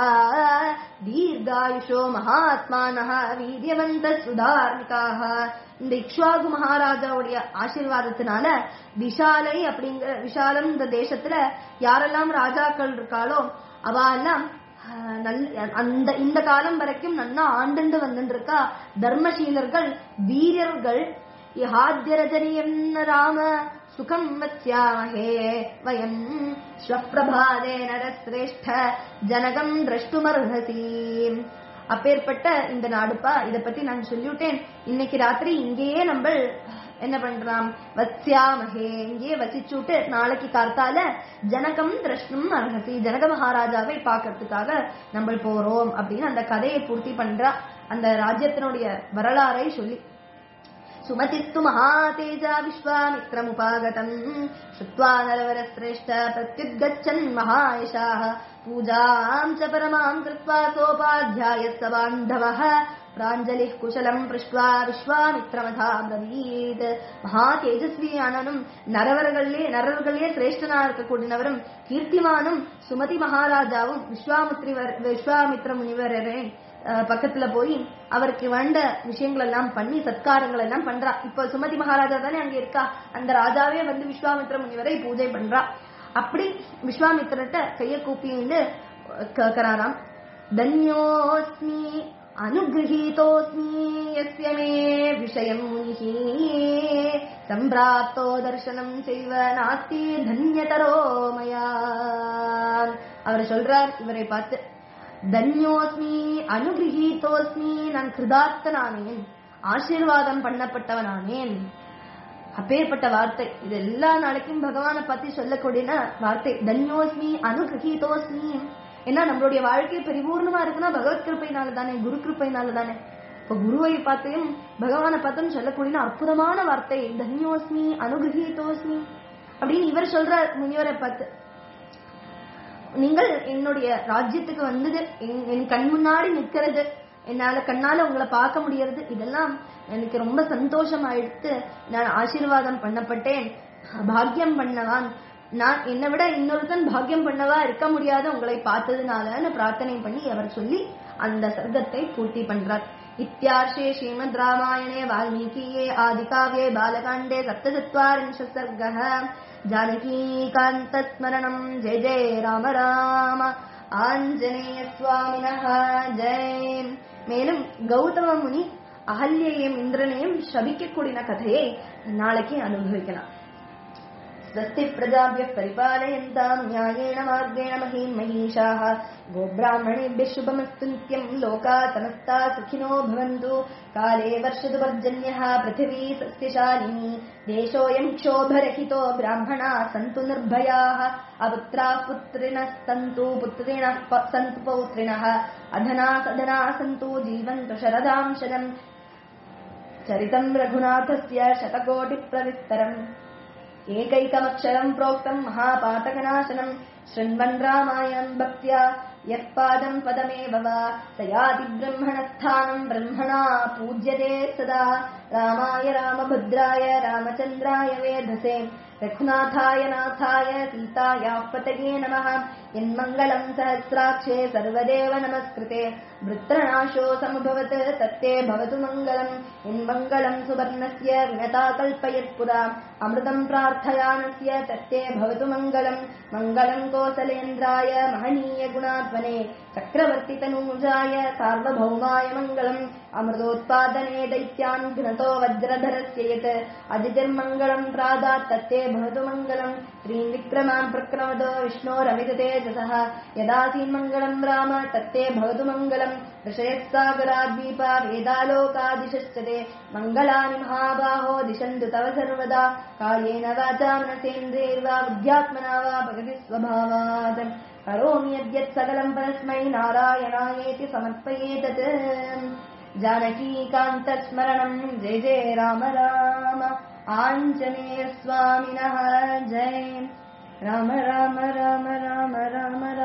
தீர்காயுஷோ மகாத்மானः வீரியவந்த சுதார்மிகாக இந்த இக்ஷ்வாகு மகாராஜாவுடைய ஆசீர்வாதத்தினால விஷாலை அப்படிங்கிற விஷாலம் இந்த தேசத்துல யாரெல்லாம் ராஜாக்கள் இருக்காளோ அவ எல்லாம் ஆஹ், நல்ல அந்த இந்த காலம் வரைக்கும் நன்னா ஆண்டுண்டு வந்துட்டு இருக்கா தர்மசீலர்கள் வீரர்கள் இஹாத்யரஜனியம் ராம சுகம் வத்யாமஹே வயம் ஸ்வப்பிரபாதே நரஸ்ரேஷ்ட ஜனகம் திரஷ்டுமர்ஹசி அப்பேற்பட்ட இந்த நாடுப்பா இத பத்தி நான் சொல்லிவிட்டேன் இன்னைக்கு ராத்திரி இங்கேயே நம்ம என்ன பண்றாம் வத்யாமஹே இங்கேயே வசிச்சுட்டு நாளைக்கு கார்த்தால ஜனகம் திரஷ்டும் அர்ஹசி ஜனக மகாராஜாவை பார்க்கறதுக்காக நம்ம போறோம் அப்படின்னு அந்த கதையை பூர்த்தி பண்றா அந்த ராஜ்யத்தினுடைய வரலாறை சொல்லி सुमतिस्तु महातेजा विश्वामित्रमुपागतम् श्रुत्वा नरवरश्रेष्ठ प्रत्युद्गच्छन् महायशाः पूजाम् च परमाम् कृत्वा सोपाध्यायः स बान्धवः प्राञ्जलिः कुशलम् पृष्ट्वा விஸ்வாமித்ரமதா பிரவீத் மகா தேஜஸ்வியானனும் நரவர்களே நரர்களே சிரேஷ்டனா இருக்கக்கூடியவரும் கீர்த்திமானும் சுமதி மகாராஜாவும் விஸ்வாமித்ரிவர் விஸ்வாமித்ர முனிவரே அஹ், பக்கத்துல போய் அவருக்கு வேண்ட விஷயங்கள் எல்லாம் பண்ணி சத்காரங்கள் எல்லாம் பண்றா இப்ப சுமதி மகாராஜா தானே அங்க இருக்கா அந்த ராஜாவே வந்து விஸ்வாமித்ர முனிவரை பூஜை பண்றா அப்படி விஸ்வாமித்திரட்ட கைய கூப்பின்னு கேக்குறாராம் தன்யோஸ்மி அனுகிரகீதோஸ்மி யஸ்ய மே விஷயம் முனிஹி சம்பிராப்தோ தர்சனம் செய்வ நாஸ்தி தன்யதரோ மயா அவர் சொல்றார் இவரை பார்த்து தன்யோஸ்மி அனுகிரகீதோஸ்மி நான் கிருதார்த்தனானேன் ஆசீர்வாதம் பண்ணப்பட்டவனானேன் அப்பேற்பட்ட வார்த்தை இது எல்லா நாளைக்கும் பகவானை பத்தி சொல்லக்கூடிய வார்த்தை தன்யோஸ்மி அனுகிரகீதோஸ்மி ஏன்னா நம்மளுடைய வாழ்க்கை பரிபூர்ணமா இருக்குன்னா பகவத் கிருப்பைனால தானே குரு கிருப்பைனால தானே இப்ப குருவை பார்த்தையும் பகவானை பார்த்தும் சொல்லக்கூடிய அற்புதமான வார்த்தை தன்யோஸ்மி அனுகிரகீதோஸ்மி அப்படின்னு இவர் சொல்றார் முனிவரை பார்த்து நீங்கள் என்னுடைய ராஜ்யத்துக்கு வந்தது என் என் கண் முன்னாடி நிக்கிறது என்னால கண்ணால உங்களை பார்க்க முடியறது இதெல்லாம் எனக்கு ரொம்ப சந்தோஷம் ஆயிடுத்து நான் ஆசீர்வாதம் பண்ணப்பட்டேன் பாக்கியம் பண்ணவான் நான் என்னை விட இன்னொருத்தன் பாக்கியம் பண்ணவா இருக்க முடியாத உங்களை பார்த்ததுனாலன்னு பிரார்த்தனை பண்ணி அவர் சொல்லி அந்த சர்க்கத்தை பூர்த்தி பண்றார் இத்தியார்ஷே ஸ்ரீமத் ராமாயணே வால்மீகியே ஆதிகாவ்யே பாலகாண்டே சப்தச்சத்வாரிंश சர்க்கः जानकीकान्तस्मरणम् जय जय राम राम ஆஞ்சநேய சுவாமினஹ ஜெய் மேலும் கௌதம முனி அகல்யையும் இந்திரனையும் சபிக்கக்கூடிய கதையை நாளைக்கு அனுபவிக்கலாம் स्वस्ति प्रजाभ्यः परिपालयन्ताम् न्यायेण मार्गेण महीम् महीषाः गोब्राह्मणेभ्यः शुभमस्तु नित्यम् लोका समस्ता सुखिनो भवन्तु काले वर्षतु पर्जन्यः पृथिवी सस्यशालिनी देशोऽयम् क्षोभरहितो ब्राह्मणाः सन्तु निर्भयाः अपुत्राः पुत्रिणः सन्तु पुत्रिणः प- सन्तु पौत्रिणः अधना सधना सन्तु जीवन्तु शरदाम् शरम् चरितम् रघुनाथस्य शतकोटिप्रविस्तरम् एकैकमक्षरम् प्रोक्तम् महापातकनाशनम् शृण्वन् रामायणम् भक्त्या यः पादम् पदमेव वा स याति ब्रह्मणस्थानम् ब्रह्मणा पूज्यते सदा रामाय रामभद्राय रामचन्द्राय वेधसे रघुनाथाय नाथाय सीतायाः पतये नमः यन्मङ्गलम् सहस्राक्षे सर्वदेव नमस्कृते वृत्रनाशो समभवत् तत्ते भवतु मङ्गलम् यन्मङ्गलम् सुवर्णस्य विनता कल्पयत्पुरा अमृतम् प्रार्थयानस्य तत्ते भवतु मङ्गलम् मङ्गलम् कोसलेन्द्राय महनीय गुणात्मने चक्रवर्तितनूजाय सार्वभौमाय मङ्गलम् अमृतोत्पादने दैत्यान् घ्नतो वज्रधरस्य यत् अदितिर्मङ्गलम् प्रादात् तत्ते भवतु मङ्गलम् त्रीन् विक्रमान् प्रक्रमदो विष्णोरमिततेजसः यदासीन्मङ्गलम् राम तत्ते भवतु मङ्गलम् ऋषयस्सागराद्वीपा वेदालोकादिशश्च ते मङ्गलानि महाबाहो दिशन्तु तव सर्वदा कायेन वाचा मनसेन्द्रियैर्वा बुद्ध्यात्मना वा भगति स्वभावात् करोमि यद्यत् सकलम् परस्मै नारायणायेति समर्पयेतत् जानकीकान्तस्मरणम् जय जय राम राम आञ्जनेयस्वामिनः जय राम राम राम राम राम